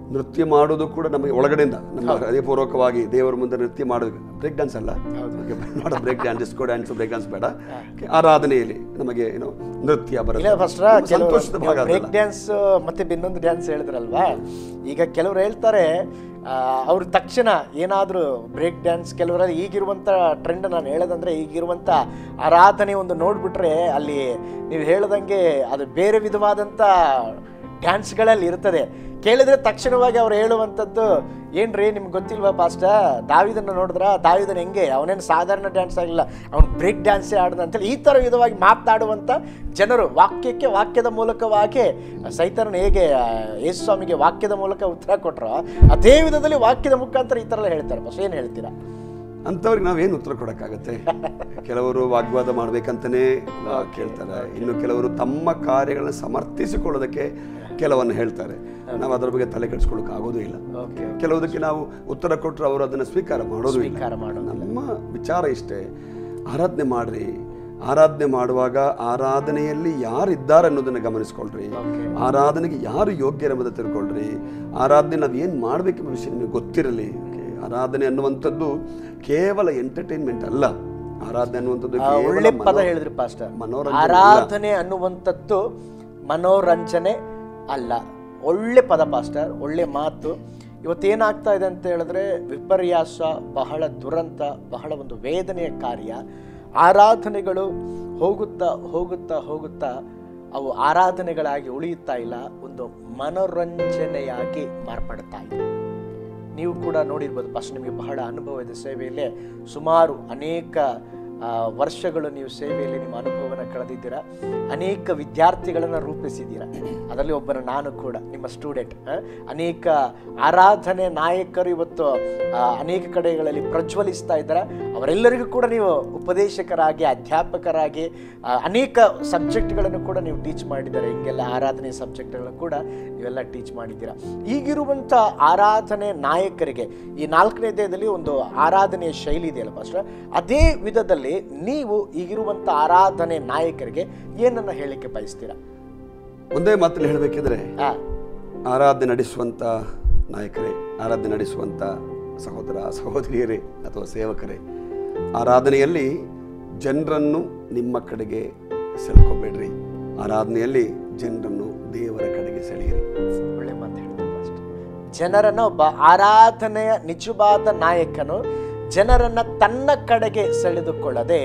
ನೃತ್ಯ ಮಾಡೋದು ಕೂಡ ನಮಗೆ ಒಳಗಡೆಯಿಂದ ನಮ್ಮ ಹೃದಯಪೂರ್ವಕವಾಗಿ ದೇವರ ಮುಂದೆ ನೃತ್ಯ ಮಾಡೋದು ಬ್ರೇಕ್ ಡ್ಯಾನ್ಸ್ ಅಲ್ಲ not break dance disco dance break dance ಬೇಡ ಆರಾಧನೆಯಲ್ಲಿ ನಮಗೆ ಏನೋ ನೃತ್ಯ ಇಲ್ಲ ಬರುತ್ತೆ ಫಸ್ಟ್ ಸಂತೋಷದ ಭಾಗ ಬ್ರೇಕ್ ಅದಲ್ಲ. ಡ್ಯಾನ್ಸ್ ಮತ್ತೆ ಇನ್ನೊಂದು ಡ್ಯಾನ್ಸ್ ಹೇಳಿದ್ರಲ್ವಾ ಈಗ ಕೆಲವರು ಹೇಳ್ತಾರೆ ಅವ್ರ ತಕ್ಷಣ ಏನಾದರೂ ಬ್ರೇಕ್ ಡ್ಯಾನ್ಸ್ ಕೆಲವರಲ್ಲಿ ಈಗಿರುವಂಥ ಟ್ರೆಂಡ್ ನಾನು ಹೇಳೋದಂದ್ರೆ ಈಗಿರುವಂಥ ಆರಾಧನೆ ಒಂದು ನೋಡ್ಬಿಟ್ರೆ ಅಲ್ಲಿ ನೀವು ಹೇಳ್ದಂಗೆ ಅದು ಬೇರೆ ವಿಧವಾದಂಥ ಡ್ಯಾನ್ಸ್ಗಳಲ್ಲಿ ಇರ್ತದೆ ಕೇಳಿದ್ರೆ ತಕ್ಷಣವಾಗಿ ಅವ್ರು ಹೇಳುವಂಥದ್ದು ಏನ್ರಿ ನಿಮ್ಗೆ ಗೊತ್ತಿಲ್ವಾ ಪಾಸ್ಟ ದಾವಿದನ್ನು ನೋಡಿದ್ರ ದಾವಿದನ್ ಹೆಂಗೆ ಅವನೇನು ಸಾಧಾರಣ ಡ್ಯಾನ್ಸ್ ಆಗಿಲ್ಲ ಅವ್ನು ಬ್ರೇಕ್ ಡ್ಯಾನ್ಸೇ ಆಡ್ದ ಅಂತೇಳಿ ಈ ಥರ ವಿಧವಾಗಿ ಮಾತನಾಡುವಂಥ ಜನರು ವಾಕ್ಯಕ್ಕೆ ವಾಕ್ಯದ ಮೂಲಕವಾಗಿ ಸೈತನನು ಹೇಗೆ ಆ, ಯೇಸು ಸ್ವಾಮಿಗೆ ವಾಕ್ಯದ ಮೂಲಕ ಉತ್ತರ ಕೊಟ್ಟರೋ ಅದೇ ವಿಧದಲ್ಲಿ ವಾಕ್ಯದ ಮುಖಾಂತರ ಈ ಥರ ಎಲ್ಲ ಹೇಳ್ತಾರೆ ಬಸ್ ಏನು ಹೇಳ್ತೀರಾ ಅಂಥವ್ರಿಗೆ ನಾವೇನು ಉತ್ತರ ಕೊಡೋಕ್ಕಾಗತ್ತೆ ಕೆಲವರು ವಾಗ್ವಾದ ಮಾಡ್ಬೇಕಂತಲೇ ಕೇಳ್ತಾರೆ ಇನ್ನು ಕೆಲವರು ತಮ್ಮ ಕಾರ್ಯಗಳನ್ನ ಸಮರ್ಥಿಸಿಕೊಳ್ಳೋದಕ್ಕೆ ಕೆಲವನ್ನು ಹೇಳ್ತಾರೆ ನಾವು ಅದರ ಬಗ್ಗೆ ತಲೆ ಕೆಡಿಸ್ಕೊಳ್ಳೋಕೆ ಆಗೋದೇ ಇಲ್ಲ ಓಕೆ ಕೆಲವುದಕ್ಕೆ ನಾವು ಉತ್ತರ ಕೊಟ್ಟರೆ ಅವರು ಅದನ್ನು ಸ್ವೀಕಾರ ಮಾಡೋದು ಇಲ್ಲ ಸ್ವೀಕಾರ ಮಾಡೋದು ನಮ್ಮ ವಿಚಾರ ಇಷ್ಟೇ ಆರಾಧನೆ ಮಾಡ್ರಿ ಆರಾಧನೆ ಮಾಡುವಾಗ ಆರಾಧನೆಯಲ್ಲಿ ಯಾರಿದ್ದಾರೆ ಅನ್ನೋದನ್ನ ಗಮನಿಸ್ಕೊಳ್ರಿ ಆರಾಧನೆಗೆ ಯಾರು ಯೋಗ್ಯರೆಂಬುದು ತಿಳ್ಕೊಳ್ರಿ ಆರಾಧನೆ ನಾವು ಏನು ಮಾಡಬೇಕೆಂಬ ವಿಷಯ ನಿಮಗೆ ಗೊತ್ತಿರಲಿ Okay? ಆರಾಧನೆ ಅನ್ನುವಂಥದ್ದು ಕೇವಲ ಎಂಟರ್ಟೈನ್ಮೆಂಟ್ ಅಲ್ಲ ಆರಾಧನೆ ಅನ್ನುವಂಥದ್ದು ಆ, ಕೇವಲ ಒಳ್ಳೆ ಪದ ಮನೋ- ಹೇಳಿದ್ರಿ ಪಾಸ್ಟರ್ ಮನೋರಂಜನೆ ಆರಾಧನೆ ಅನ್ನುವಂಥದ್ದು ಮನೋರಂಜನೆ ಅಲ್ಲ ಒಳ್ಳೆ ಪದ ಪಾಸ್ಟರ್ ಒಳ್ಳೆ ಮಾತು ಇವತ್ತೇನಾಗ್ತಾ ಇದೆ ಅಂತ ಹೇಳಿದ್ರೆ ವಿಪರ್ಯಾಸ ಬಹಳ ದುರಂತ ಬಹಳ ಒಂದು ವೇದನೆಯ ಕಾರ್ಯ ಆರಾಧನೆಗಳು ಹೋಗುತ್ತಾ ಹೋಗುತ್ತಾ ಹೋಗುತ್ತಾ ಅವು ಆರಾಧನೆಗಳಾಗಿ ಉಳಿಯುತ್ತಾ ಇಲ್ಲ ಒಂದು ಮನೋರಂಜನೆಯಾಗಿ ಮಾರ್ಪಡ್ತಾ ಇದೆ ನೀವು ಕೂಡ ನೋಡಿರ್ಬೋದು ಫಸ್ಟ್ ನಿಮಗೆ ಬಹಳ ಅನುಭವ ಇದೆ ಸೇವೆಯಲ್ಲೇ ಸುಮಾರು ಅನೇಕ ಆ, ವರ್ಷಗಳು ನೀವು ಸೇವೆಯಲ್ಲಿ ನಿಮ್ಮ ಅನುಭವನ ಕಳೆದಿದ್ದೀರಾ ಅನೇಕ ವಿದ್ಯಾರ್ಥಿಗಳನ್ನು ರೂಪಿಸಿದ್ದೀರಾ ಅದರಲ್ಲಿ ಒಬ್ಬನ ನಾನು ಕೂಡ ನಿಮ್ಮ ಸ್ಟೂಡೆಂಟ್ ಅನೇಕ ಆರಾಧನೆ ನಾಯಕರು ಇವತ್ತು ಆ, ಅನೇಕ ಕಡೆಗಳಲ್ಲಿ ಪ್ರಜ್ವಲಿಸ್ತಾ ಇದ್ದಾರೆ ಅವರೆಲ್ಲರಿಗೂ ಕೂಡ ನೀವು ಉಪದೇಶಕರಾಗಿ ಅಧ್ಯಾಪಕರಾಗಿ ಆ, ಅನೇಕ ಸಬ್ಜೆಕ್ಟ್ಗಳನ್ನು ಕೂಡ ನೀವು ಟೀಚ್ ಮಾಡಿದ್ದಾರೆ ಹಿಂಗೆಲ್ಲ ಆರಾಧನೆ ಸಬ್ಜೆಕ್ಟ್ಗಳನ್ನು ಕೂಡ ನೀವೆಲ್ಲ ಟೀಚ್ ಮಾಡಿದ್ದೀರಾ ಈಗಿರುವಂಥ ಆರಾಧನೆ ನಾಯಕರಿಗೆ ಈ ನಾಲ್ಕನೇ ದೇಹದಲ್ಲಿ ಒಂದು ಆರಾಧನೆಯ ಶೈಲಿ ಇದೆಯಲ್ಲ ಪಾಸ್ಟರ್ ಅದೇ ವಿಧದಲ್ಲಿ ನೀವು ಈಗಿರುವಂಥ ಆರಾಧನೆ ನಾಯಕರಿಗೆ ಏನನ್ನ ಹೇಳಲಿಕ್ಕೆ ಬಯಸ್ತೀರಾ ಒಂದೇ ಮಾತಲ್ಲಿ ಹೇಳಬೇಕಿದ್ರೆ ಆ, ಆರಾಧನೆ ನಡೆಸುವಂಥ ನಾಯಕರೇ ಆರಾಧನೆ ನಡೆಸುವಂಥ ಸಹೋದರ ಸಹೋದರಿಯರೇ ಅಥವಾ ಸೇವಕರೇ ಆರಾಧನೆಯಲ್ಲಿ ಜನರನ್ನು ನಿಮ್ಮ ಕಡೆಗೆ ಸೆಳ್ಕೋಬೇಡ್ರಿ ಆರಾಧನೆಯಲ್ಲಿ ಜನರನ್ನು ದೇವರ ಕಡೆಗೆ ಸೆಳೆಯಿರಿ ಒಳ್ಳೆ ಮಾತು ಹೇಳಿದ್ರು ಪಾಸ್ಟರ್ ಜನರನ್ನ ಒಬ್ಬ ಆರಾಧನೆಯ ನಿಜವಾದ ನಾಯಕನು ಜನರನ್ನ ತನ್ನ ಕಡೆಗೆ ಸೆಳೆದುಕೊಳ್ಳದೆ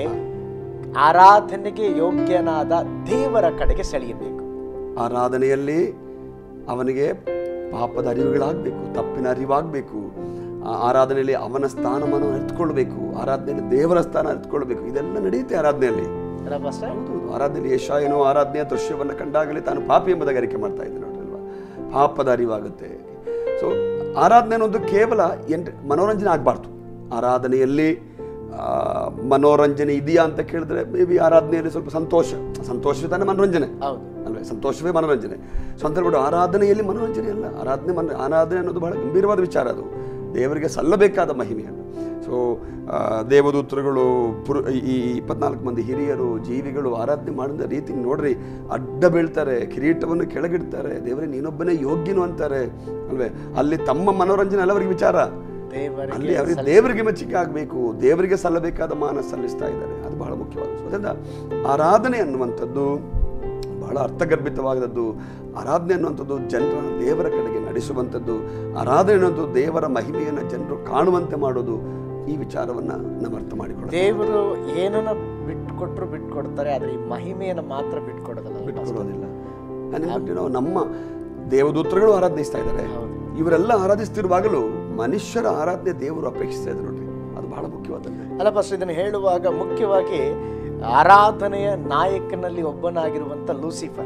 ಆರಾಧನೆಗೆ ಯೋಗ್ಯನಾದ ದೇವರ ಕಡೆಗೆ ಸೆಳೆಯಬೇಕು ಆರಾಧನೆಯಲ್ಲಿ ಅವನಿಗೆ ಪಾಪದ ಅರಿವುಗಳಾಗಬೇಕು ತಪ್ಪಿನ ಅರಿವಾಗಬೇಕು ಆ ಆರಾಧನೆಯಲ್ಲಿ ಅವನ ಸ್ಥಾನಮಾನ ಅರಿತುಕೊಳ್ಬೇಕು ಆರಾಧನೆಯಲ್ಲಿ ದೇವರ ಸ್ಥಾನ ಅರಿತುಕೊಳ್ಬೇಕು ಇದೆಲ್ಲ ನಡೆಯುತ್ತೆ ಆರಾಧನೆಯಲ್ಲಿ ಅಲ್ಲ ಪಾಸ್ಟರ್ ಹೌದು ಆರಾಧನೆಯಲ್ಲಿ ಯಶಾಯನು ಆರಾಧನೆಯ ದೃಶ್ಯವನ್ನು ಕಂಡಾಗಲೇ ತಾನು ಪಾಪಿ ಎಂಬುದಾಗಿ ಅರಿಕೆ ಮಾಡ್ತಾ ಇದ್ದ ನೋಡ್ರಲ್ವಾ ಪಾಪದ ಅರಿವಾಗುತ್ತೆ ಸೊ ಆರಾಧನೆ ಅನ್ನೋದು ಕೇವಲ ಎಂಟ್ ಮನೋರಂಜನೆ ಆಗಬಾರ್ದು ಆರಾಧನೆಯಲ್ಲಿ ಆ, ಮನೋರಂಜನೆ ಇದೆಯಾ ಅಂತ ಕೇಳಿದ್ರೆ ಮೇ ಬಿ ಆರಾಧನೆಯಲ್ಲಿ ಸ್ವಲ್ಪ ಸಂತೋಷ ಸಂತೋಷವೇ ತಾನೇ ಮನೋರಂಜನೆ ಹೌದು ಅಲ್ವೇ ಸಂತೋಷವೇ ಮನೋರಂಜನೆ ಸೊ ಅಂತ ಹೇಳ್ಬಿಟ್ಟು ಆರಾಧನೆಯಲ್ಲಿ ಮನೋರಂಜನೆ ಅಲ್ಲ ಆರಾಧನೆ ಮನ ಆರಾಧನೆ ಅನ್ನೋದು ಬಹಳ ಗಂಭೀರವಾದ ವಿಚಾರ ಅದು ದೇವರಿಗೆ ಸಲ್ಲಬೇಕಾದ ಮಹಿಮೆಯನ್ನು ಸೊ ದೇವದೂತರುಗಳು ಪುರು ಈ ಇಪ್ಪತ್ನಾಲ್ಕು ಮಂದಿ ಹಿರಿಯರು ಜೀವಿಗಳು ಆರಾಧನೆ ಮಾಡಿದ ರೀತಿ ನೋಡ್ರಿ ಅಡ್ಡ ಬೀಳ್ತಾರೆ ಕಿರೀಟವನ್ನು ಕೆಳಗಿಡ್ತಾರೆ ದೇವರೇ ನೀನೊಬ್ಬನೇ ಯೋಗ್ಯನು ಅಂತಾರೆ ಅಲ್ವೇ ಅಲ್ಲಿ ತಮ್ಮ ಮನೋರಂಜನೆ ಅಲ್ಲ ಅವರಿಗೆ ವಿಚಾರ ದೇವರಿಗೆ ಅಲ್ಲಿ ಅವರಿಗೆ ದೇವರಿಗೆ ಮೆಚ್ಚುಗೆ ಆಗಬೇಕು ದೇವರಿಗೆ ಸಲ್ಲಬೇಕಾದ ಮಾನ ಸಲ್ಲಿಸ್ತಾ ಇದ್ದಾರೆ ಅದು ಬಹಳ ಮುಖ್ಯವಾದ ಸೊ ಅದರಿಂದ ಆರಾಧನೆ ಅನ್ನುವಂಥದ್ದು ಬಹಳ ಅರ್ಥಗರ್ಭಿತವಾದದ್ದು ಆರಾಧನೆ ಅನ್ನುವಂಥದ್ದು ಜನರ ದೇವರ ಕಡೆಗೆ ನಡೆಸುವಂಥದ್ದು ಆರಾಧನೆ ಅನ್ನುವಂಥದ್ದು ದೇವರ ಮಹಿಮೆಯನ್ನು ಜನರು ಕಾಣುವಂತೆ ಮಾಡೋದು ಈ ವಿಚಾರವನ್ನು ನಾವು ಅರ್ಥ ಮಾಡಿಕೊಳ್ಳೋದು ದೇವರು ಏನನ್ನ ಬಿಟ್ಕೊಟ್ರು ಬಿಟ್ಕೊಡ್ತಾರೆ ಆದ್ರೆ ಈ ಮಹಿಮೆಯನ್ನು ಮಾತ್ರ ಬಿಟ್ಕೊಡೋದಲ್ಲ ಬಿಟ್ಕೊಡೋದಿಲ್ಲ ನನಗೆ ನಾವು ನಮ್ಮ ದೇವದೂತರುಗಳು ಆರಾಧನಿಸ್ತಾ ಇದ್ದಾರೆ ಹೌದು. ಇವರೆಲ್ಲ ಆರಾಧಿಸ್ತಿರುವಾಗಲೂ ಮನುಷ್ಯರ ಆರಾಧನೆ ದೇವರು ಅಪೇಕ್ಷಿಸ್ತಾ ಇದ್ದಾರೆ ನೋಡ್ರಿ ಅದು ಬಹಳ ಮುಖ್ಯವಾದದ್ದು ಅಲ್ಲ ಫಸ್ಟ್ ಇದನ್ನು ಹೇಳುವಾಗ ಮುಖ್ಯವಾಗಿ ಆರಾಧನೆಯ ನಾಯಕನಲ್ಲಿ ಒಬ್ಬನಾಗಿರುವಂಥ ಲೂಸಿಫರ್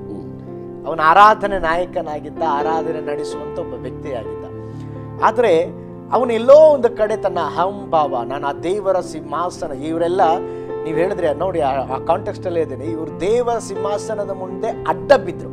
ಅವನ ಆರಾಧನೆ ನಾಯಕನಾಗಿದ್ದ ಆರಾಧನೆ ನಡೆಸುವಂಥ ಒಬ್ಬ ವ್ಯಕ್ತಿಯಾಗಿದ್ದ ಆದರೆ ಅವನು ಎಲ್ಲೋ ಒಂದು ಕಡೆ ತನ್ನ ಅಹಂಭಾವ ನಾನು ಆ ದೇವರ ಸಿಂಹಾಸನ ಇವರೆಲ್ಲ ನೀವು ಹೇಳಿದ್ರೆ ನೋಡಿ ಆ- ಆ ಕಾಂಟೆಕ್ಸ್ಟಲ್ಲೇ ಇದ್ದೇನೆ ಇವರು ದೇವರ ಸಿಂಹಾಸನದ ಮುಂದೆ ಅಡ್ಡ ಬಿದ್ದರು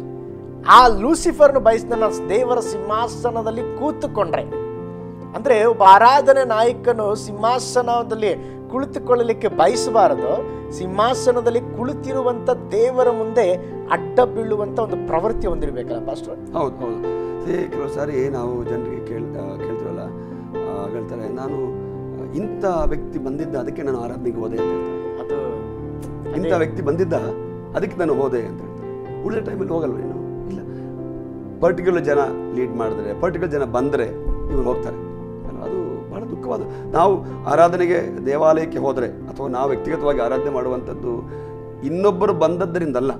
ಆ ಲೂಸಿಫರ್ನು ಬಯಸಿದ ನಾನು ದೇವರ ಸಿಂಹಾಸನದಲ್ಲಿ ಕೂತುಕೊಂಡ್ರೆ ಅಂದ್ರೆ ಒಬ್ಬ ಆರಾಧನೆ ನಾಯಕನು ಸಿಂಹಾಸನದಲ್ಲಿ ಕುಳಿತುಕೊಳ್ಳಲಿಕ್ಕೆ ಬಯಸಬಾರದು ಸಿಂಹಾಸನದಲ್ಲಿ ಕುಳಿತಿರುವಂತ ದೇವರ ಮುಂದೆ ಅಡ್ಡ ಬೀಳುವಂತ ಒಂದು ಪ್ರವೃತ್ತಿ ಹೊಂದಿರಬೇಕಲ್ಲ ಪಾಸ್ಟರ್ ಹೌದು ಹೌದು ಅದೇ ಕೆಲವು ಸಾರಿ ನಾವು ಜನರಿಗೆ ಕೇಳ್ ಆ, ಕೇಳ್ತೀವಲ್ಲ ಆ, ಹೇಳ್ತಾರೆ ನಾನು ಆ, ಇಂಥ ವ್ಯಕ್ತಿ ಬಂದಿದ್ದ ಅದಕ್ಕೆ ನಾನು ಆರಾಧನೆಗೆ ಹೋದೆ ಅಂತ ಹೇಳ್ತಾರೆ ಅದು ಇಂಥ ವ್ಯಕ್ತಿ ಬಂದಿದ್ದ ಅದಕ್ಕೆ ನಾನು ಹೋದೆ ಅಂತ ಹೇಳ್ತಾರೆ ಉಳಿದ ಟೈಮಲ್ಲಿ ಹೋಗಲ್ವ ನೀನು ಇಲ್ಲ ಪರ್ಟಿಕ್ಯುಲರ್ ಜನ ಲೀಡ್ ಮಾಡಿದ್ರೆ ಪರ್ಟಿಕ್ಯುಲರ್ ಜನ ಬಂದರೆ ಇವರು ಹೋಗ್ತಾರೆ ಅಲ್ವಾ? ಅದು ಬಹಳ ದುಃಖವಾದ ನಾವು ಆರಾಧನೆಗೆ ದೇವಾಲಯಕ್ಕೆ ಹೋದರೆ ಅಥವಾ ನಾವು ವ್ಯಕ್ತಿಗತವಾಗಿ ಆರಾಧನೆ ಮಾಡುವಂಥದ್ದು ಇನ್ನೊಬ್ಬರು ಬಂದದ್ದರಿಂದಲ್ಲ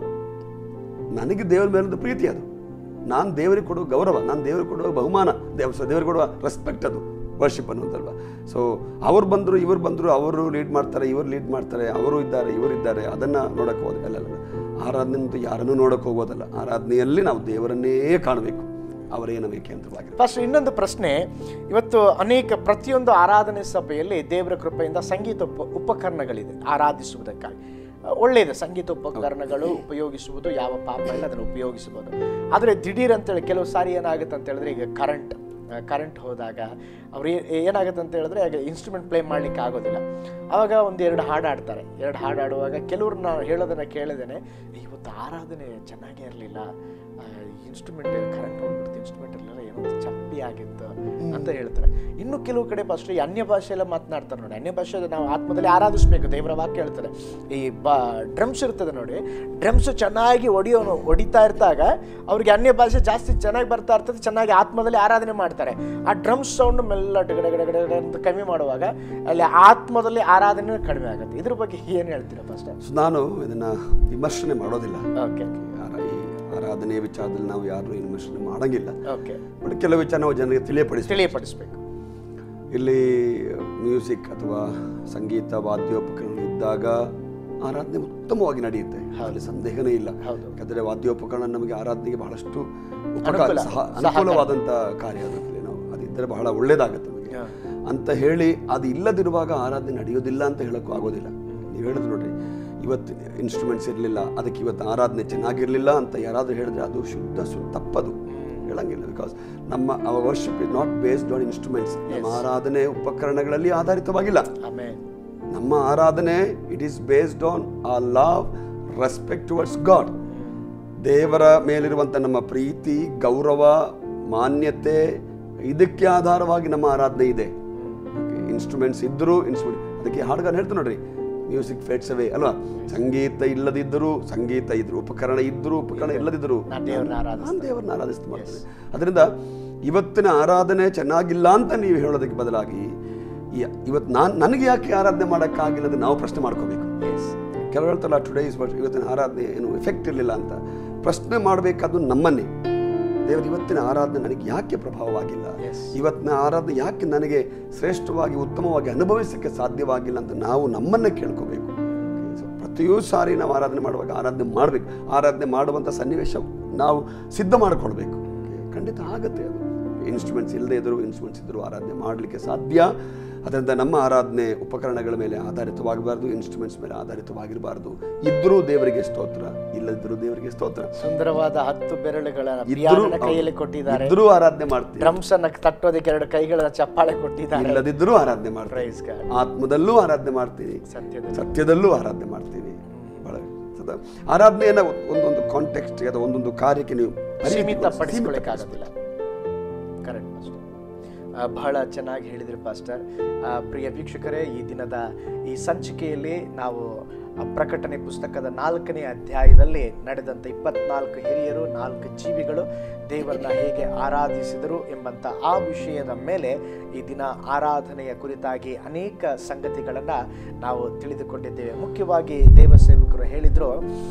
ನನಗೆ ದೇವರ ಮೇಲಿನ ಪ್ರೀತಿ ಅದು ನಾನು ದೇವರಿಗೆ ಕೊಡುವ ಗೌರವ ನಾನು ದೇವರಿಗೆ ಕೊಡುವ ಬಹುಮಾನ ದೇವ ಸೊ ದೇವರಿಗೆ ಕೊಡುವ ರೆಸ್ಪೆಕ್ಟ್ ಅದು ವರ್ಷಿಪ್ ಅನ್ನೋದಲ್ವ ಸೊ ಅವ್ರು ಬಂದರು ಇವ್ರು ಬಂದರು ಅವರು ಲೀಡ್ ಮಾಡ್ತಾರೆ ಇವರು ಲೀಡ್ ಮಾಡ್ತಾರೆ ಅವರು ಇದ್ದಾರೆ ಇವರು ಇದ್ದಾರೆ ಅದನ್ನು ನೋಡೋಕೆ ಹೋದೆ ಅಲ್ಲ ಅಲ್ಲ ಆರಾಧನೆ ಅಂತೂ ಯಾರನ್ನೂ ನೋಡೋಕೆ ಹೋಗೋದಲ್ಲ ಆರಾಧನೆಯಲ್ಲಿ ನಾವು ದೇವರನ್ನೇ ಕಾಣಬೇಕು ಅವರೇನವೇ ಕೇಂದ್ರವಾಗಿರುತ್ತೆ ಫಸ್ಟ್ ಇನ್ನೊಂದು ಪ್ರಶ್ನೆ ಇವತ್ತು ಅನೇಕ ಪ್ರತಿಯೊಂದು ಆರಾಧನೆ ಸಭೆಯಲ್ಲಿ ದೇವರ ಕೃಪೆಯಿಂದ ಸಂಗೀತ ಉಪ ಉಪಕರಣಗಳಿದೆ ಆರಾಧಿಸುವುದಕ್ಕಾಗಿ ಅಹ್, ಒಳ್ಳೆಯದು ಸಂಗೀತ ಉಪಕರಣಗಳು ಉಪಯೋಗಿಸುವುದು ಯಾವ ಪಾಪ ಇಲ್ಲ ಅದನ್ನು ಉಪಯೋಗಿಸಬಹುದು ಆದರೆ ದಿಢೀರ್ ಅಂತೇಳಿ ಕೆಲವು ಸಾರಿ ಏನಾಗುತ್ತೆ ಅಂತ ಹೇಳಿದ್ರೆ ಈಗ ಕರೆಂಟ್ ಕರೆಂಟ್ ಹೋದಾಗ ಅವ್ರು ಏ- ಏನಾಗುತ್ತೆ ಅಂತ ಹೇಳಿದ್ರೆ ಆಗ ಇನ್ಸ್ಟ್ರೂಮೆಂಟ್ ಪ್ಲೇ ಮಾಡ್ಲಿಕ್ಕೆ ಆಗೋದಿಲ್ಲ ಆವಾಗ ಒಂದು ಎರಡು ಹಾಡು ಆಡ್ತಾರೆ ಎರಡು ಹಾಡು ಆಡುವಾಗ ಕೆಲವ್ರು ನಾವು ಹೇಳೋದನ್ನ ಕೇಳಿದೇನೆ ಇವತ್ತು ಆರಾಧನೆ ಚೆನ್ನಾಗೇ ಇರಲಿಲ್ಲ ಇನ್ಸ್ಟ್ರೂಮೆಂಟ್ ಕರೆಂಟ್ ಹೋಗ್ಬಿಡ್ತು ಇನ್ಸ್ಟ್ರೂಮೆಂಟ್ ಎಲ್ಲ ಏನೋ ಒಂದು ಚಪ್ಪಿ ಆಗಿತ್ತು ಅಂತ ಹೇಳ್ತಾರೆ ಇನ್ನು ಕೆಲವು ಕಡೆ ಫಸ್ಟ್ ಈ ಅನ್ಯ ಭಾಷೆಯೆಲ್ಲ ಮಾತನಾಡ್ತಾರೆ ನೋಡಿ ಅನ್ಯ ಭಾಷೆ ನಾವು ಆತ್ಮದಲ್ಲಿ ಆರಾಧಿಸ್ಬೇಕು ದೇವರ ವಾಕ್ಯ ಹೇಳ್ತಾರೆ ಈ ಬಾ ಡ್ರಮ್ಸ್ ಇರ್ತದೆ ನೋಡಿ ಡ್ರಮ್ಸ್ ಚೆನ್ನಾಗಿ ಹೊಡಿಯೋನು ಹೊಡಿತಾ ಇರ್ತಾಗ ಅವ್ರಿಗೆ ಅನ್ಯ ಭಾಷೆ ಜಾಸ್ತಿ ಚೆನ್ನಾಗಿ ಬರ್ತಾ ಇರ್ತದೆ ಚೆನ್ನಾಗಿ ಆತ್ಮದಲ್ಲಿ ಆರಾಧನೆ ಮಾಡ್ತಾರೆ ಆ ಡ್ರಮ್ಸ್ ಸೌಂಡ್ ಮೆಲ್ಲ ಗಡ ಗಡ ಗಡ ಗಡ ಅಂತ ಕಮ್ಮಿ ಮಾಡುವಾಗ ಅಲ್ಲಿ ಆತ್ಮದಲ್ಲಿ ಆರಾಧನೆ ಕಡಿಮೆ ಆಗುತ್ತೆ ಇದ್ರ ಬಗ್ಗೆ ಏನು ಹೇಳ್ತೀರಾ ಫಸ್ಟ್ ಸೊ ನಾನು ಇದನ್ನು ವಿಮರ್ಶನೆ ಮಾಡೋದಿಲ್ಲ ಓಕೆ ಆರ- ಈ ಆರಾಧನೆಯ ವಿಚಾರದಲ್ಲಿ ನಾವು ಯಾರನ್ನೂ ವಿಮರ್ಶನೆ ಮಾಡೋಂಗಿಲ್ಲ ಓಕೆ ಬಟ್ ಕೆಲವು ವಿಚಾರ ನಾವು ಜನರಿಗೆ ತಿಳಿಯಪಡಿಸ್ತೀವಿ ತಿಳಿಯಪಡಿಸ್ಬೇಕು ಇಲ್ಲಿ ಮ್ಯೂಸಿಕ್ ಅಥವಾ ಸಂಗೀತ ವಾದ್ಯೋಪಕರಣ ಇದ್ದಾಗ ಆರಾಧನೆ ಉತ್ತಮವಾಗಿ ನಡೆಯುತ್ತೆ ಅದರಲ್ಲಿ ಸಂದೇಹನೇ ಇಲ್ಲ ಹೌದು. ಯಾಕಂದರೆ ವಾದ್ಯೋಪಕರಣ ನಮಗೆ ಆರಾಧನೆಗೆ ಬಹಳಷ್ಟು ಉಪಕಾರ ಅನುಕೂಲ, ಸಹ ಅನುಕೂಲವಾದಂಥ ಕಾರ್ಯ ಅದರಲ್ಲಿ ನಾವು ಅದಿದ್ದರೆ ಬಹಳ ಒಳ್ಳೇದಾಗುತ್ತೆ ನಮಗೆ ಹಾ. ಅಂತ ಹೇಳಿ ಅದು ಇಲ್ಲದಿರುವಾಗ ಆರಾಧನೆ ನಡೆಯೋದಿಲ್ಲ ಅಂತ ಹೇಳೋಕ್ಕೂ ಆಗೋದಿಲ್ಲ ನೀವು ಹೇಳಿದ್ರು ನೋಡ್ರಿ ಇವತ್ತು ಇನ್ಸ್ಟ್ರೂಮೆಂಟ್ಸ್ ಇರಲಿಲ್ಲ ಅದಕ್ಕೆ ಇವತ್ತು ಆರಾಧನೆ ಚೆನ್ನಾಗಿರಲಿಲ್ಲ ಅಂತ ಯಾರಾದರೂ ಹೇಳಿದ್ರೆ ಅದು ಶುದ್ಧ ಶು ತಪ್ಪದು ಹೇಳಂಗಿಲ್ಲ ಬಿಕಾಸ್ ನಮ್ಮ our worship is not based on instruments ನಮ್ಮ ಆರಾಧನೆ ಉಪಕರಣಗಳಲ್ಲಿ ಆಧಾರಿತವಾಗಿಲ್ಲ ಆಮೇಲೆ ನಮ್ಮ ಆರಾಧನೆ it is based on a love respect towards God ದೇವರ ಮೇಲಿರುವಂಥ ನಮ್ಮ ಪ್ರೀತಿ ಗೌರವ ಮಾನ್ಯತೆ ಇದಕ್ಕೆ ಆಧಾರವಾಗಿ ನಮ್ಮ ಆರಾಧನೆ ಇದೆ ಇನ್ಸ್ಟ್ರೂಮೆಂಟ್ಸ್ ಇದ್ದರೂ ಇನ್ಸ್ಟ್ರೂಮೆಂಟ್ ಅದಕ್ಕೆ ಹಾಡುಗಾರ ಹೇಳ್ತಾರೆ ನೋಡ್ರಿ ಮ್ಯೂಸಿಕ್ ಫೇಟ್ಸ್ ಅವೇ ಅಲ್ವಾ ಸಂಗೀತ ಇಲ್ಲದಿದ್ದರೂ ಸಂಗೀತ ಇದ್ರು ಉಪಕರಣ ಇದ್ದರೂ ಉಪಕರಣ ಇಲ್ಲದಿದ್ದರೂ ನಾನು ದೇವ್ರನ್ನ ಆರಾಧಿಸ್ತೀನಿ. ನಾನು ದೇವರನ್ನ ಆರಾಧಿಸ್ತಾ ಮಾಡ್ತೇನೆ ಅದರಿಂದ ಇವತ್ತಿನ ಆರಾಧನೆ ಚೆನ್ನಾಗಿಲ್ಲ ಅಂತ ನೀವು ಹೇಳೋದಕ್ಕೆ ಬದಲಾಗಿ ಈ- ಇವತ್ತು ನಾನು ನನಗೆ ಯಾಕೆ ಆರಾಧನೆ ಮಾಡೋಕ್ಕಾಗಿಲ್ಲ ಅಂತ ನಾವು ಪ್ರಶ್ನೆ ಮಾಡ್ಕೋಬೇಕು ಎಸ್ ಕೆಲವರು ಹೇಳ್ತಾರಲ್ಲ ಟುಡೇ ಇಸ್ ಇವತ್ತಿನ ಆರಾಧನೆ ಏನು ಎಫೆಕ್ಟ್ ಇರಲಿಲ್ಲ ಅಂತ ಪ್ರಶ್ನೆ ಮಾಡಬೇಕಾದ್ದು ನಮ್ಮನ್ನೇ ದೇವರು ಇವತ್ತಿನ ಆರಾಧನೆ ನನಗೆ ಯಾಕೆ ಪ್ರಭಾವವಾಗಿಲ್ಲ Yes. ಇವತ್ತಿನ ಆರಾಧನೆ ಯಾಕೆ ನನಗೆ ಶ್ರೇಷ್ಠವಾಗಿ ಉತ್ತಮವಾಗಿ ಅನುಭವಿಸಕ್ಕೆ ಸಾಧ್ಯವಾಗಿಲ್ಲ ಅಂತ ನಾವು ನಮ್ಮನ್ನೇ ಕೇಳ್ಕೋಬೇಕು ಸೊ ಪ್ರತಿಯೂ ಸಾರಿ ನಾವು ಆರಾಧನೆ ಮಾಡುವಾಗ ಆರಾಧನೆ ಮಾಡಬೇಕು ಆರಾಧನೆ ಮಾಡುವಂಥ ಸನ್ನಿವೇಶ ನಾವು ಸಿದ್ಧ ಮಾಡಿಕೊಳ್ಬೇಕು ಖಂಡಿತ ಆಗುತ್ತೆ ಅದು ಇನ್ಸ್ಟ್ರೂಮೆಂಟ್ಸ್ ಇಲ್ಲದೆ ಇದ್ದರೂ ಇನ್ಸ್ಟ್ರೂಮೆಂಟ್ಸ್ ಇದ್ದರೂ ಆರಾಧನೆ ಮಾಡಲಿಕ್ಕೆ ಸಾಧ್ಯ ಅದರಿಂದ ನಮ್ಮ ಆರಾಧನೆ ಉಪಕರಣಗಳ ಮೇಲೆ ಆಧಾರಿತವಾಗಬಾರ್ದು ಇನ್ಸ್ಟ್ರೂಮೆಂಟ್ಸ್ ಮೇಲೆ ಆಧಾರಿತವಾಗಿರಬಾರ್ದು ಇದ್ದರೂ ದೇವರಿಗೆ ಸ್ತೋತ್ರ ಇಲ್ಲದಿದ್ದರೂ ದೇವರಿಗೆ ಸ್ತೋತ್ರ ಸುಂದರವಾದ ಹತ್ತು ಬೆರಳುಗಳ ಇದ್ರೂ ಪಿಯಾನೋನ ಕೈಯಲ್ಲಿ ಕೊಟ್ಟಿದ್ದಾರೆ ಇದ್ರೂ ಆರಾಧನೆ ಮಾಡ್ತೀವಿ ಡ್ರಮ್ಸ್ ಅನ್ನ ತಟ್ಟೋದಕ್ಕೆ ಎರಡು ಕೈಗಳ ಚಪ್ಪಾಳೆ ಕೊಟ್ಟಿದ್ದಾರೆ ಇಲ್ಲದಿದ್ದರೂ ಆರಾಧನೆ ಮಾಡ್ತೀವಿ ಪ್ರೈಸ್ ಗಾಡ್ ಆತ್ಮದಲ್ಲೂ ಆರಾಧನೆ ಮಾಡ್ತೀವಿ ಸತ್ಯದ ಸತ್ಯದಲ್ಲೂ ಆರಾಧನೆ ಮಾಡ್ತೀವಿ ಬಹಳ ಸದಾ ಆರಾಧನೆಯನ್ನ ಒಂದೊಂದು ಕಾಂಟೆಕ್ಸ್ಟ್ ಅಥವಾ ಒಂದೊಂದು ಕಾರ್ಯಕ್ಕೆ ನೀವು ಸೀಮಿತ ಪಡಿಸ್ಕೊಳ್ಳಿಕ್ಕಾಗೋದಿಲ್ಲ ಕರೆಕ್ಟ್ ಮಾಸ್ಟರ್ ಆ, ಬಹಳ ಚೆನ್ನಾಗಿ ಹೇಳಿದ್ರಿ ಪಾಸ್ಟರ್ ಆ, ಪ್ರಿಯ ವೀಕ್ಷಕರೇ ಈ ದಿನದ ಈ ಸಂಚಿಕೆಯಲ್ಲಿ ನಾವು ಆ ಪ್ರಕಟಣೆ ಪುಸ್ತಕದ ನಾಲ್ಕನೇ ಅಧ್ಯಾಯದಲ್ಲಿ ನಡೆದಂಥ ಇಪ್ಪತ್ನಾಲ್ಕು ಹಿರಿಯರು ನಾಲ್ಕು ಜೀವಿಗಳು ದೇವರನ್ನ ಹೇಗೆ ಆರಾಧಿಸಿದರು ಎಂಬಂಥ ಆ ವಿಷಯದ ಮೇಲೆ ಈ ದಿನ ಆರಾಧನೆಯ ಕುರಿತಾಗಿ ಅನೇಕ ಸಂಗತಿಗಳನ್ನು ನಾವು ತಿಳಿದುಕೊಂಡಿದ್ದೇವೆ ಮುಖ್ಯವಾಗಿ ದೇವ ಸೇವಕರು ಹೇಳಿದರು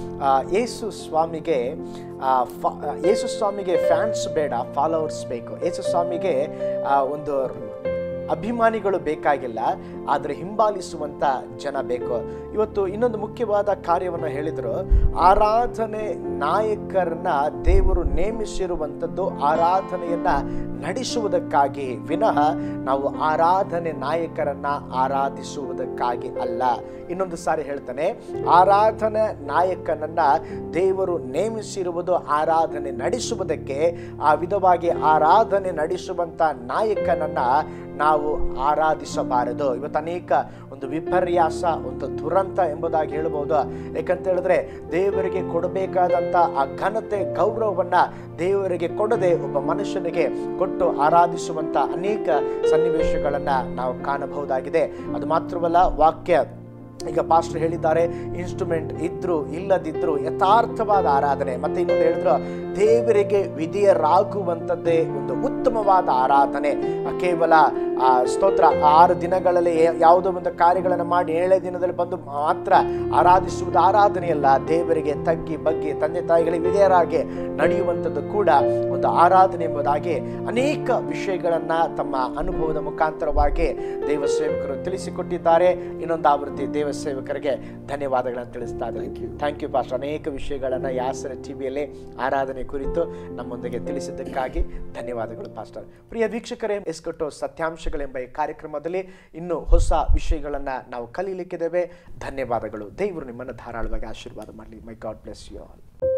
ಯೇಸು ಸ್ವಾಮಿಗೆ ಆ, ಫ- ಯೇಸು ಸ್ವಾಮಿಗೆ ಫ್ಯಾನ್ಸ್ ಬೇಡ ಫಾಲೋವರ್ಸ್ ಬೇಕು ಯೇಸು ಸ್ವಾಮಿಗೆ ಆ, ಒಂದು ಅಭಿಮಾನಿಗಳು ಬೇಕಾಗಿಲ್ಲ ಆದರೆ ಹಿಂಬಾಲಿಸುವಂಥ ಜನ ಬೇಕು ಇವತ್ತು ಇನ್ನೊಂದು ಮುಖ್ಯವಾದ ಕಾರ್ಯವನ್ನು ಹೇಳಿದರು ಆರಾಧನೆ ನಾಯಕರನ್ನ ದೇವರು ನೇಮಿಸಿರುವಂಥದ್ದು ಆರಾಧನೆಯನ್ನ ನಡೆಸುವುದಕ್ಕಾಗಿ ವಿನಃ ನಾವು ಆರಾಧನೆ ನಾಯಕರನ್ನ ಆರಾಧಿಸುವುದಕ್ಕಾಗಿ ಅಲ್ಲ ಇನ್ನೊಂದು ಸಾರಿ ಹೇಳ್ತಾನೆ ಆರಾಧನೆ ನಾಯಕನನ್ನ ದೇವರು ನೇಮಿಸಿರುವುದು ಆರಾಧನೆ ನಡೆಸುವುದಕ್ಕೆ ಆ ವಿಧವಾಗಿ ಆರಾಧನೆ ನಡೆಸುವಂತ ನಾಯಕನನ್ನ ನಾವು ಆರಾಧಿಸಬಾರದು ಇವತ್ತು ಅನೇಕ ಒಂದು ವಿಪರ್ಯಾಸ ಒಂದು ದುರಂತ ಎಂಬುದಾಗಿ ಹೇಳ್ಬೋದು ಯಾಕಂತ ಹೇಳಿದ್ರೆ ದೇವರಿಗೆ ಕೊಡಬೇಕಾದಂಥ ಆ ಘನತೆ ಗೌರವವನ್ನ ದೇವರಿಗೆ ಕೊಡದೆ ಒಬ್ಬ ಮನುಷ್ಯನಿಗೆ ಕೊಟ್ಟು ಆರಾಧಿಸುವಂತ ಅನೇಕ ಸನ್ನಿವೇಶಗಳನ್ನ ನಾವು ಕಾಣಬಹುದಾಗಿದೆ ಅದು ಮಾತ್ರವಲ್ಲ ವಾಕ್ಯ ಈಗ ಪಾಸ್ಟರ್ ಹೇಳಿದ್ದಾರೆ ಇನ್ಸ್ಟ್ರೂಮೆಂಟ್ ಇದ್ರು ಇಲ್ಲದಿದ್ರು ಯಥಾರ್ಥವಾದ ಆರಾಧನೆ ಮತ್ತೆ ಇನ್ನೊಂದು ಹೇಳಿದ್ರು ದೇವರಿಗೆ ವಿಧಿಯರಾಗುವಂಥದ್ದೇ ಒಂದು ಉತ್ತಮವಾದ ಆರಾಧನೆ ಆ ಕೇವಲ ಆ ಸ್ತೋತ್ರ ಆರು ದಿನಗಳಲ್ಲಿ ಯಾ- ಯಾವುದೋ ಒಂದು ಕಾರ್ಯಗಳನ್ನು ಮಾಡಿ ಏಳೇ ದಿನದಲ್ಲಿ ಬಂದು ಮಾತ್ರ ಆರಾಧಿಸುವುದು ಆರಾಧನೆಯಲ್ಲ ದೇವರಿಗೆ ತಗ್ಗಿ ಬಗ್ಗಿ ತಂದೆ ತಾಯಿಗಳಿಗೆ ವಿಧೇಯರಾಗಿ ನಡೆಯುವಂಥದ್ದು ಕೂಡ ಒಂದು ಆರಾಧನೆ ಎಂಬುದಾಗಿ ಅನೇಕ ವಿಷಯಗಳನ್ನ ತಮ್ಮ ಅನುಭವದ ಮುಖಾಂತರವಾಗಿ ದೇವ ಸೇವಕರು ತಿಳಿಸಿಕೊಟ್ಟಿದ್ದಾರೆ ಇನ್ನೊಂದು ಆವೃತ್ತಿ ದೇವ ಸೇವಕರಿಗೆ ಧನ್ಯವಾದಗಳನ್ನು ತಿಳಿಸ್ತಾ ಇದ್ದಾರೆ ಥ್ಯಾಂಕ್ ಯು ಪಾಸ್ಟರ್ ಅನೇಕ ವಿಷಯಗಳನ್ನ ಯಾಸರ ಟಿವಿಯಲ್ಲಿ ಆರಾಧನೆ ಕುರಿತು ನಮ್ಮೊಂದಿಗೆ ತಿಳಿಸಿದ್ದಕ್ಕಾಗಿ ಧನ್ಯವಾದಗಳು ಪಾಸ್ಟರ್ ಪ್ರಿಯ ವೀಕ್ಷಕರೇ ಎಸ್ಕೊಟ್ಟು ಸತ್ಯಾಂಶಗಳೆಂಬ ಈ ಕಾರ್ಯಕ್ರಮದಲ್ಲಿ ಇನ್ನು ಹೊಸ ವಿಷಯಗಳನ್ನ ನಾವು ಕಲೀಲಿಕ್ಕಿದ್ದೇವೆ ಧನ್ಯವಾದಗಳು ದೇವರು ನಿಮ್ಮನ್ನು ಧಾರಾಳವಾಗಿ ಆಶೀರ್ವಾದ ಮಾಡಲಿ may God bless you all